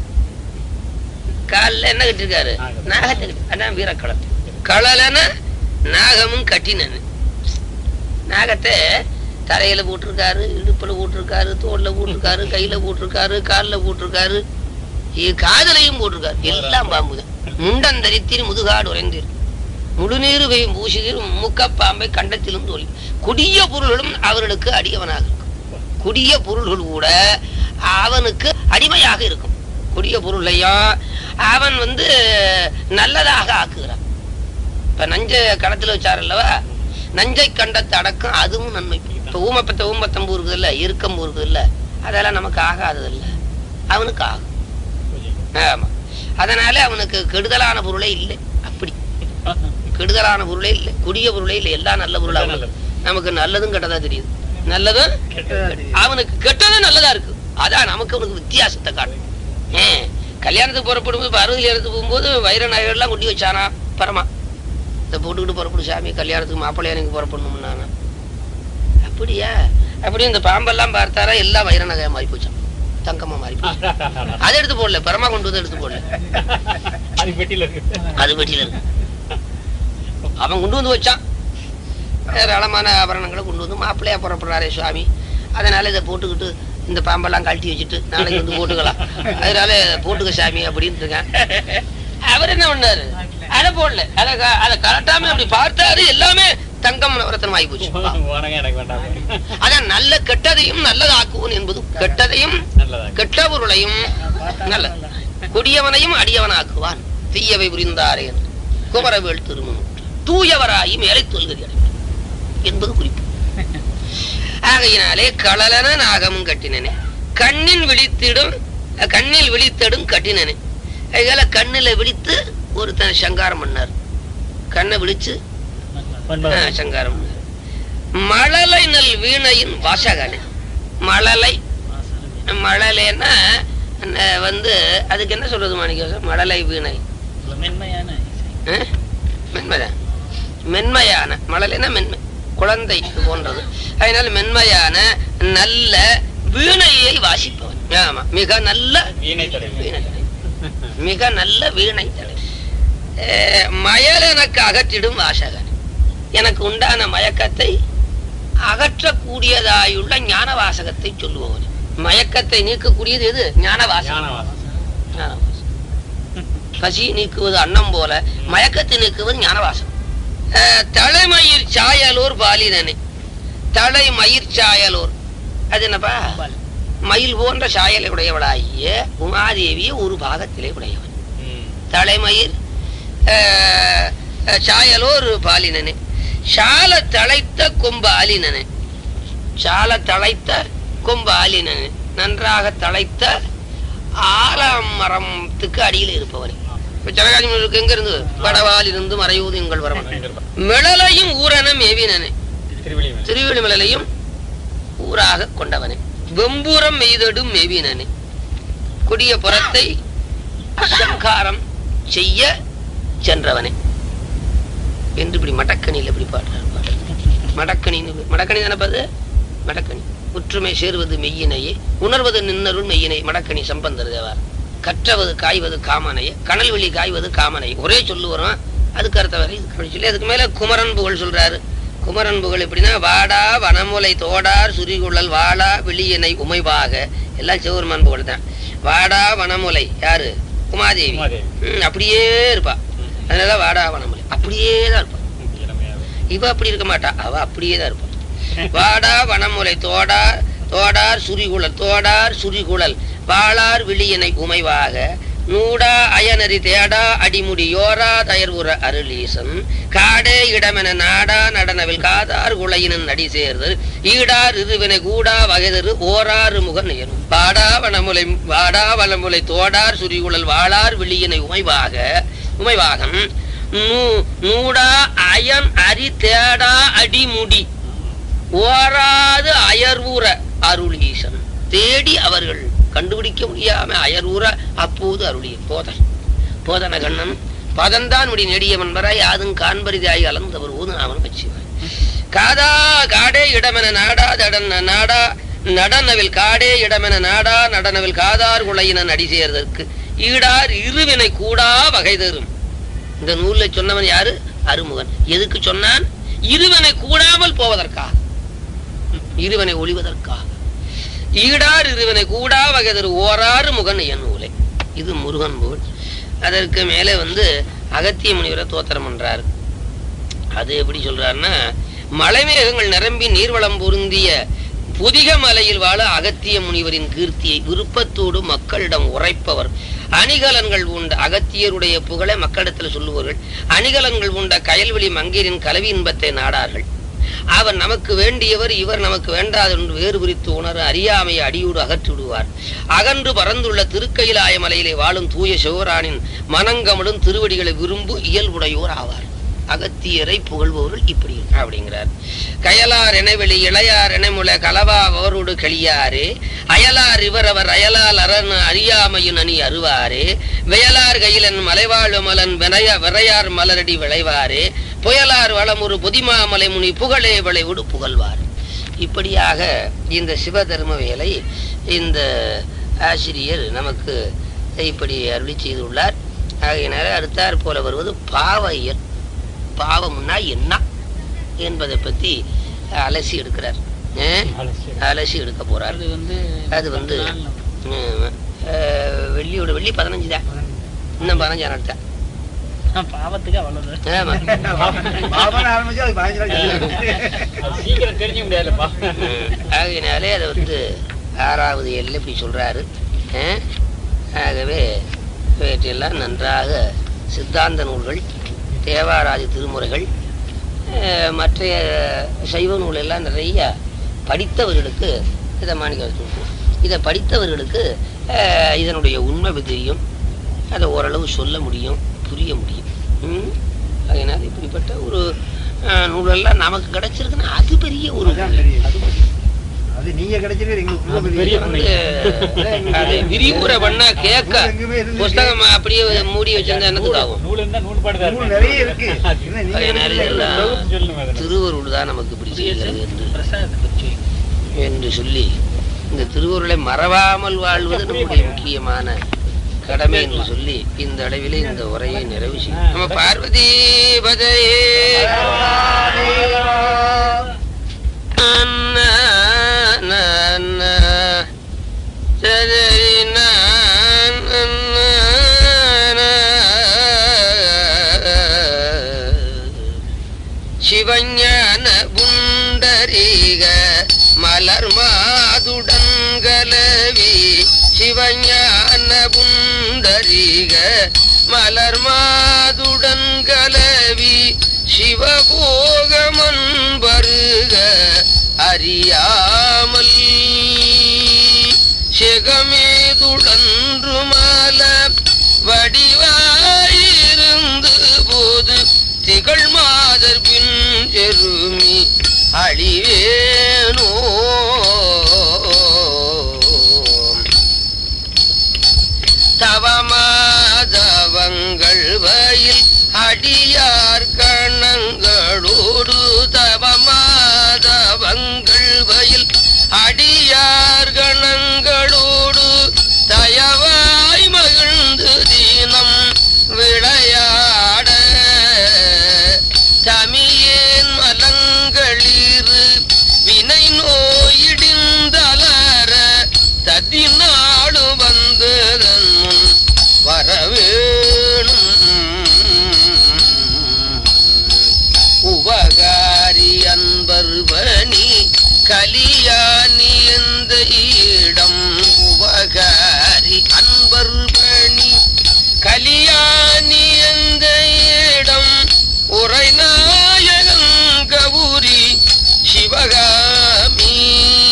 காலில் என்ன கட்டிருக்காரு நாகம். நாகத்தை கட்டி அதான் வீரக்களம் களலன நாகமும் கட்டினனு நாகத்தை தலையில போட்டிருக்காரு இடுப்புல போட்டிருக்காரு தோல்ல போட்டிருக்காரு கையில போட்டிருக்காரு கால்ல போட்டிருக்காரு இ- காதுலையும் போட்டிருக்காரு எல்லாம் பாம்புதான் முண்டந்தரித்திரி முதுகாடு உறைந்தீர் முழுநீர் பெய்யும் பூசிதீர் முக்கப்பாம்பை கண்டத்திலும் தோல்வி கொடிய பொருள்களும் அவர்களுக்கு அடியவனாக இருக்கும் கொடிய பொருள்கள் கூட அவனுக்கு அடிமையாக இருக்கும் கொடிய பொருளையும் அவன் வந்து நல்லதாக ஆக்குகிறான் இப்ப நஞ்ச கடத்துல வச்சார் அல்லவா நஞ்சை கண்டத்தை அடக்கம் அதுவும் நன்மை இப்ப ஊமப்பத்த ஊமத்தம்பூ இருக்குது இல்ல இருக்கம்பூ இருக்குது இல்ல அதெல்லாம் நமக்கு ஆகாதது இல்ல அவனுக்கு ஆகும் ஆமா அதனால அவனுக்கு கெடுதலான பொருளே இல்லை அப்படி கெடுதலான பொருளே இல்லை கொடிய பொருளே இல்லை எல்லாம் நல்ல பொருள் அவனுக்கு நமக்கு நல்லதும் கெட்டதா தெரியுது நல்லதும் அவனுக்கு கெட்டதும் நல்லதா இருக்கு அதான் நமக்கு அவனுக்கு வித்தியாசத்தை காட்டும் ஏன் கல்யாணத்துக்கு புறப்படும்போது இப்ப அறுபது இடத்துக்கு போகும்போது வைர நகைகள்லாம் கொண்டு வச்சானா பரமா இதை போட்டுக்கிட்டு புறப்படு சாமி கல்யாணத்துக்கு மாப்பிள்ளையா எனக்கு புறப்படணும் நானா அப்படியா அப்படி இந்த பாம்பெல்லாம் பார்த்தாரா எல்லாம் வைர நகையா மாறி போச்சான் தங்கமா மாறி போச்சு அதை எடுத்து போடல பரமா கொண்டு வந்து எடுத்து போடல அது பெட்டியில இருக்கு அது வெட்டியில இருக்கு அவன் கொண்டு வந்து வச்சான் ஏராளமான ஆபரணங்களை கொண்டு வந்து மாப்பிள்ளையா புறப்படுறாரே சுவாமி அதனால இதை போட்டுக்கிட்டு இந்த பாம்பெல்லாம் கழட்டி வச்சுட்டு நாளைக்கு வந்து போட்டுக்கலாம் அதனால போட்டுக்க சாமி அப்படின்னு இருக்கேன் அவர் என்ன பண்ணாரு அதை போடல அதை க- அதை கலட்டாம அப்படி பார்த்தாரு எல்லாமே தங்கம் நவரத்தனம் ஆகி போச்சு உனக்கு எனக்கு வேண்டாம் அதான் நல்ல கெட்டதையும் நல்லதாக்குவன் என்பது கெட்டதையும் நல்லதா கெட்ட பொருளையும் நல்ல கொடியவனையும் அடியவனாக்குவான் தீயவை புரிந்தாரே என்று குமரவேல் திருமணம் தூயவராயி மேலை தொல்கதி அடைவார் என்பது குறிப்பு ஆகையினாலே களலன நாகமும் கட்டினனே கண்ணின் விழித்திடும் கண்ணில் விழித்திடும் கட்டினனே அதனால கண்ணுல விழித்து ஒருத்தன் சங்காரம் பண்ணார் கண்ணை விழிச்சு ஆ, சங்காரம் பண்ணார் மழலை நல் வீணையின் வாசகனே மழலை மழலைன்னா அஹ், வந்து அதுக்கு என்ன சொல்றது மாணிக்கம் மழலை வீணை ஆ? மென்மைதான் மென்மையான மழலைன்னா மென்மை குழந்தை போன்றது அதனால மென்மையான நல்ல வீணையை வாசிப்பவன் ஆமா மிக நல்ல வீணை தடை வீணை தடை. மிக நல்ல வீணை தடை அஹ், மயல் எனக்கு அகற்றிடும் வாசகன் எனக்கு உண்டான மயக்கத்தை அகற்றக்கூடியதாயுள்ள ஞான வாசகத்தை சொல்லுபவன் மயக்கத்தை நீக்கக்கூடியது எது ஞான வாசகம் ஞானவாசம் ஞானவாசம் பசி நீக்குவது அன்னம் போல மயக்கத்தை நீக்குவது ஞானவாசம் அஹ், தலைமயிர் சாயலோர் பாலினனே தலைமயிர் சாயலோர் அது என்னப்பா மயில் போன்ற சாயலை உடையவளாகிய உமாதேவிய ஒரு பாகத்திலே உடையவன் ம். தலைமயிர் அஹ், அஹ், சாயலோர் பாலினனே சால தழைத்த கொம்பு ஆலினனே சால தழைத்த கொம்பு ஆலினனே நன்றாக தழைத்த ஆலமரத்துக்கு அடியில் இருப்பவனே இப்ப ஜனகாதி முனிவருக்கு எங்க இருந்து வடவால் இருந்து மறையூது எங்கள் வரவன் மிளலையும் ஊரனம் ஏவினனே திருவிழிமலை. திருவிழிமலையும் ஊராக கொண்டவனே வெம்பூரம் மெய்தடும் மேவினனே கொடிய புறத்தை சங்காரம் செய்ய சென்றவனே என்று இப்படி மடக்கணியில் இப்படி பாடுறார் பாடல். மடக்கணின்னு மடக்கணி தானப்பது மடக்கணி ஒற்றுமை சேர்வது மெய்யினையே உணர்வது நின்னருள் மெய்யினை மடக்கணி சம்பந்தர் தேவார் கற்றவது காய்வது காமனையே கனல் வெளி காய்வது காமனை ஒரே சொல்லு வரும் அதுக்கு அர்த்தம் வரை இதுக்கு அப்படி சொல்லி அதுக்கு மேல குமரன் புகழ் சொல்றாரு குமரன் புகழ் எப்படின்னா வாடா வனமுலை தோடார் சுரிகுழல் வாடா வெளியினை உமைவாக எல்லாம் சிவபெருமான் புகழ் தான் வாடா வனமுலை யாரு உமாதேவி உமாதேவி. ம், அப்படியே இருப்பா அதனால வாடா வனமுலை அப்படியே தான் இருப்பா இளமையாவே. இவ அப்படி இருக்க மாட்டா அவ அப்படியே தான் இருப்பா வாடா வனமுலை தோடார் தோடார் சுரிகுழல் தோடார் சுரிகுழல் வாளார் விழியனை உமைவாக நூடா அயனரி தேடா அடிமுடி யோரா தயர்வுற அருளீசன் காடே இடமென நாடா நடனவில் காதார் குளையினன் நடி சேர்தல் ஈடார் இருவினை கூடா வகைதரு ஓராறு முக நெயரும் வாடா வனமுலை வாடா வனமுலை தோடார் சுரிகுழல் வாளார் விழியனை உமைவாக உமைவாகன் நூ- நூடா அயன் அரி தேடா அடிமுடி ஓராது அயர்வுற அருளீசன் தேடி அவர்கள் கண்டுபிடிக்க முடியாம அயர்வுற அப்போது அருளிய போதன் போதன கண்ணன் பதந்தான் முடி நெடியவன் வர யாதும் காண்பரிதாய் அலந்தவர் ஊது அவன் வச்சுவான் காதா காடே இடமென நாடா தடன நாடா நடனவில் காடே இடமென நாடா நடனவில் காதார் குளையினன் அடி சேர்தற்கு ஈடார் இருவினை கூடா வகை தரும் இந்த நூல்ல சொன்னவன் யாரு அருமுகன் எதுக்கு சொன்னான் இருவனை கூடாமல் போவதற்காக இருவனை ஒளிவதற்காக ஈடார் இருவனை கூடா வகைதரு ஓராறு முகன் என் நூலை இது முருகன் புகழ் அதற்கு மேலே வந்து அகத்திய முனிவரை தோத்திரம் பண்றாரு அது எப்படி சொல்றாருன்னா மலைமேகங்கள் நிரம்பி நீர்வளம் பொருந்திய புதிக மலையில் வாழ அகத்திய முனிவரின் கீர்த்தியை விருப்பத்தோடு மக்களிடம் உரைப்பவர் அணிகலன்கள் உண்ட அகத்தியருடைய புகழை மக்களிடத்தில் சொல்லுவார்கள் அணிகலன்கள் உண்ட கயல்வெளி மங்கையரின் கலவி இன்பத்தை நாடார்கள் அவர் நமக்கு வேண்டியவர் இவர் நமக்கு வேண்டாது என்று வேறு பிரித்து உணர அறியாமையை அடியோடு அகற்றி விடுவார் அகன்று பறந்துள்ள திருக்கையிலாய மலையிலே வாழும் தூய சிவரானின் மனங்கமலும் திருவடிகளை விரும்பு இயல்புடையோர் ஆவார் அகத்தியரை புகழ்பவர்கள் இப்படி அப்படிங்கிறார் கயலார் எனவெளி இளையார் எனமுல கலவா அவரோடு களியாரே அயலார் இவரவர் அயலால் அரண் அறியாமையின் அணி அருவாரே வியலார் கையிலன் மலைவாழ் மலன் விரைய விரையார் மலரடி விளைவாரே புயலார் வளமுறு புதிமாமலை முனி புகழே விளைவுடு புகழ்வார் இப்படியாக இந்த சிவதர்ம வேலை இந்த ஆசிரியர் நமக்கு இப்படி அருளி செய்துள்ளார் ஆகையினால அடுத்தாற் போல வருவது பாவையர் பாவம்னா என்ன என்பதை பத்தி அலசி எடுக்கிறார் அஹ், அலசி. அலசி எடுக்க போறார் அது வந்து அது வந்து உம், அஹ், வெள்ளியோட வெள்ளி பதினஞ்சு தான் இன்னும் பதினஞ்சு நடத்த பாவத்துக்கு அவ்வளவு ஆமா பாபன் ஆரம்பிச்சு அது பதினஞ்சு நாள் அது சீக்கிரம் தெரிஞ்சுக்க முடியாதுல்லப்பா உம், ஆகையினாலே அதை வந்து ஆறாவது எல்லை இப்படி சொல்றாரு அஹ், ஆகவே இவற்றையெல்லாம் நன்றாக சித்தாந்த நூல்கள் தேவாராதி திருமுறைகள் அஹ், மற்ற சைவ நூல் எல்லாம் நிறைய படித்தவர்களுக்கு இதை மாணிக்க இதை படித்தவர்களுக்கு அஹ், இதனுடைய உண்மை தெரியும் அதை ஓரளவு சொல்ல முடியும் புரிய முடியும் ம்? அதனால இப்படிப்பட்ட ஒரு அஹ், நூலெல்லாம் நமக்கு கிடைச்சிருக்குன்னா அது பெரிய ஒரு அதுதான் பெரிய அது நீங்க கிடைச்சது எங்களுக்கு உள்ள அது பெரிய பெரிய வந்து அதை விரிவுரை பண்ணா கேட்க எங்குமே இருந்துச்சு. புஸ்தகம் அப்படியே மூடி வச்சிருந்தா என்னத்துக்கு ஆகும் நூல் இருந்தா நூல் பாடுதான் நூல் நிறைய இருக்கு என்ன நீங்க அதனால கிடைச்சது எல்லாம் எங்களுக்கு சொல்லணும் அதை திருவருள் தான் நமக்கு இப்படி செய்கிறது என்று பிரசாதத்தை பற்றி என்று சொல்லி இந்த திருவருளை மறவாமல் வாழ்வது நம்முடைய முக்கியமான கடமை என்று சொல்லி இந்த அளவிலே இந்த உரையை நிறைவு செய்யும் நம்ம பார்வதி பதையே அண்ணா, நன்னா, சதரி, நான், நன்னா, சிவஞான புண்டரீக மலர் மாதுடன் கலவி சிவஞான புண்டரீக மலர் மாதுடன் கலவி சிவபோகமன் வருக அறியாமல் செகமேதுடன்று மல வடிவாயிருந்து போது திகழ் மாதர் பின் எருமி அழிவேனோ தவமா தவங்கள் வயில் அடியார் கணங்களோடு தவமாதவங்கள் வயில் அடியார் கணங்களோடு தயவாய் மகிழ்ந்து தினம் விளையாட தமியேன் மலங்களிரு வினை நோயிடிந்தலர தத்தினாடு வந்து தன் முன் வரவேணும் உபகாரி அன்பர் பணி கலியானி எந்த இடம் உபகாரி அன்பர் பணி கலியானி எந்த இடம் உரைநாயகன் கபூரி சிவகாமி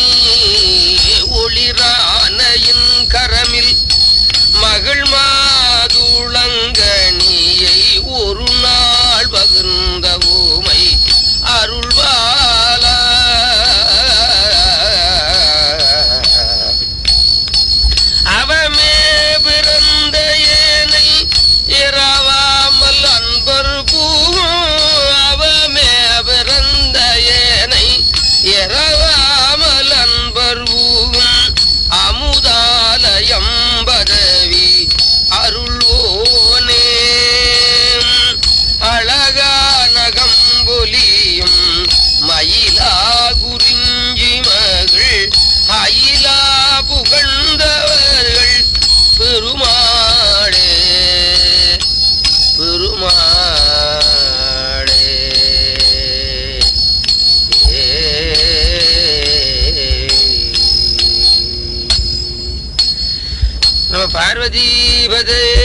ஒளிரானையின் கரமில் மகள் மாதுளங்கனியை ஒரு நாள் பகிர்ந்த ஊமை அருள்வால அவமே பிறந்த ஏனை இரவாமல் அன்பர் பூவும் அவமே பிறந்த ஏனை இரவாமல் அன்பர் பூவும் அமுதாலயம் பதவி அருள்வோனே அழகான கம்பொலியும் மயிலா குறிஞ்சி மகள் அயிலா புகழ்ந்தவர்கள் பெருமாளே பெருமாளே நம பார்வதி பதே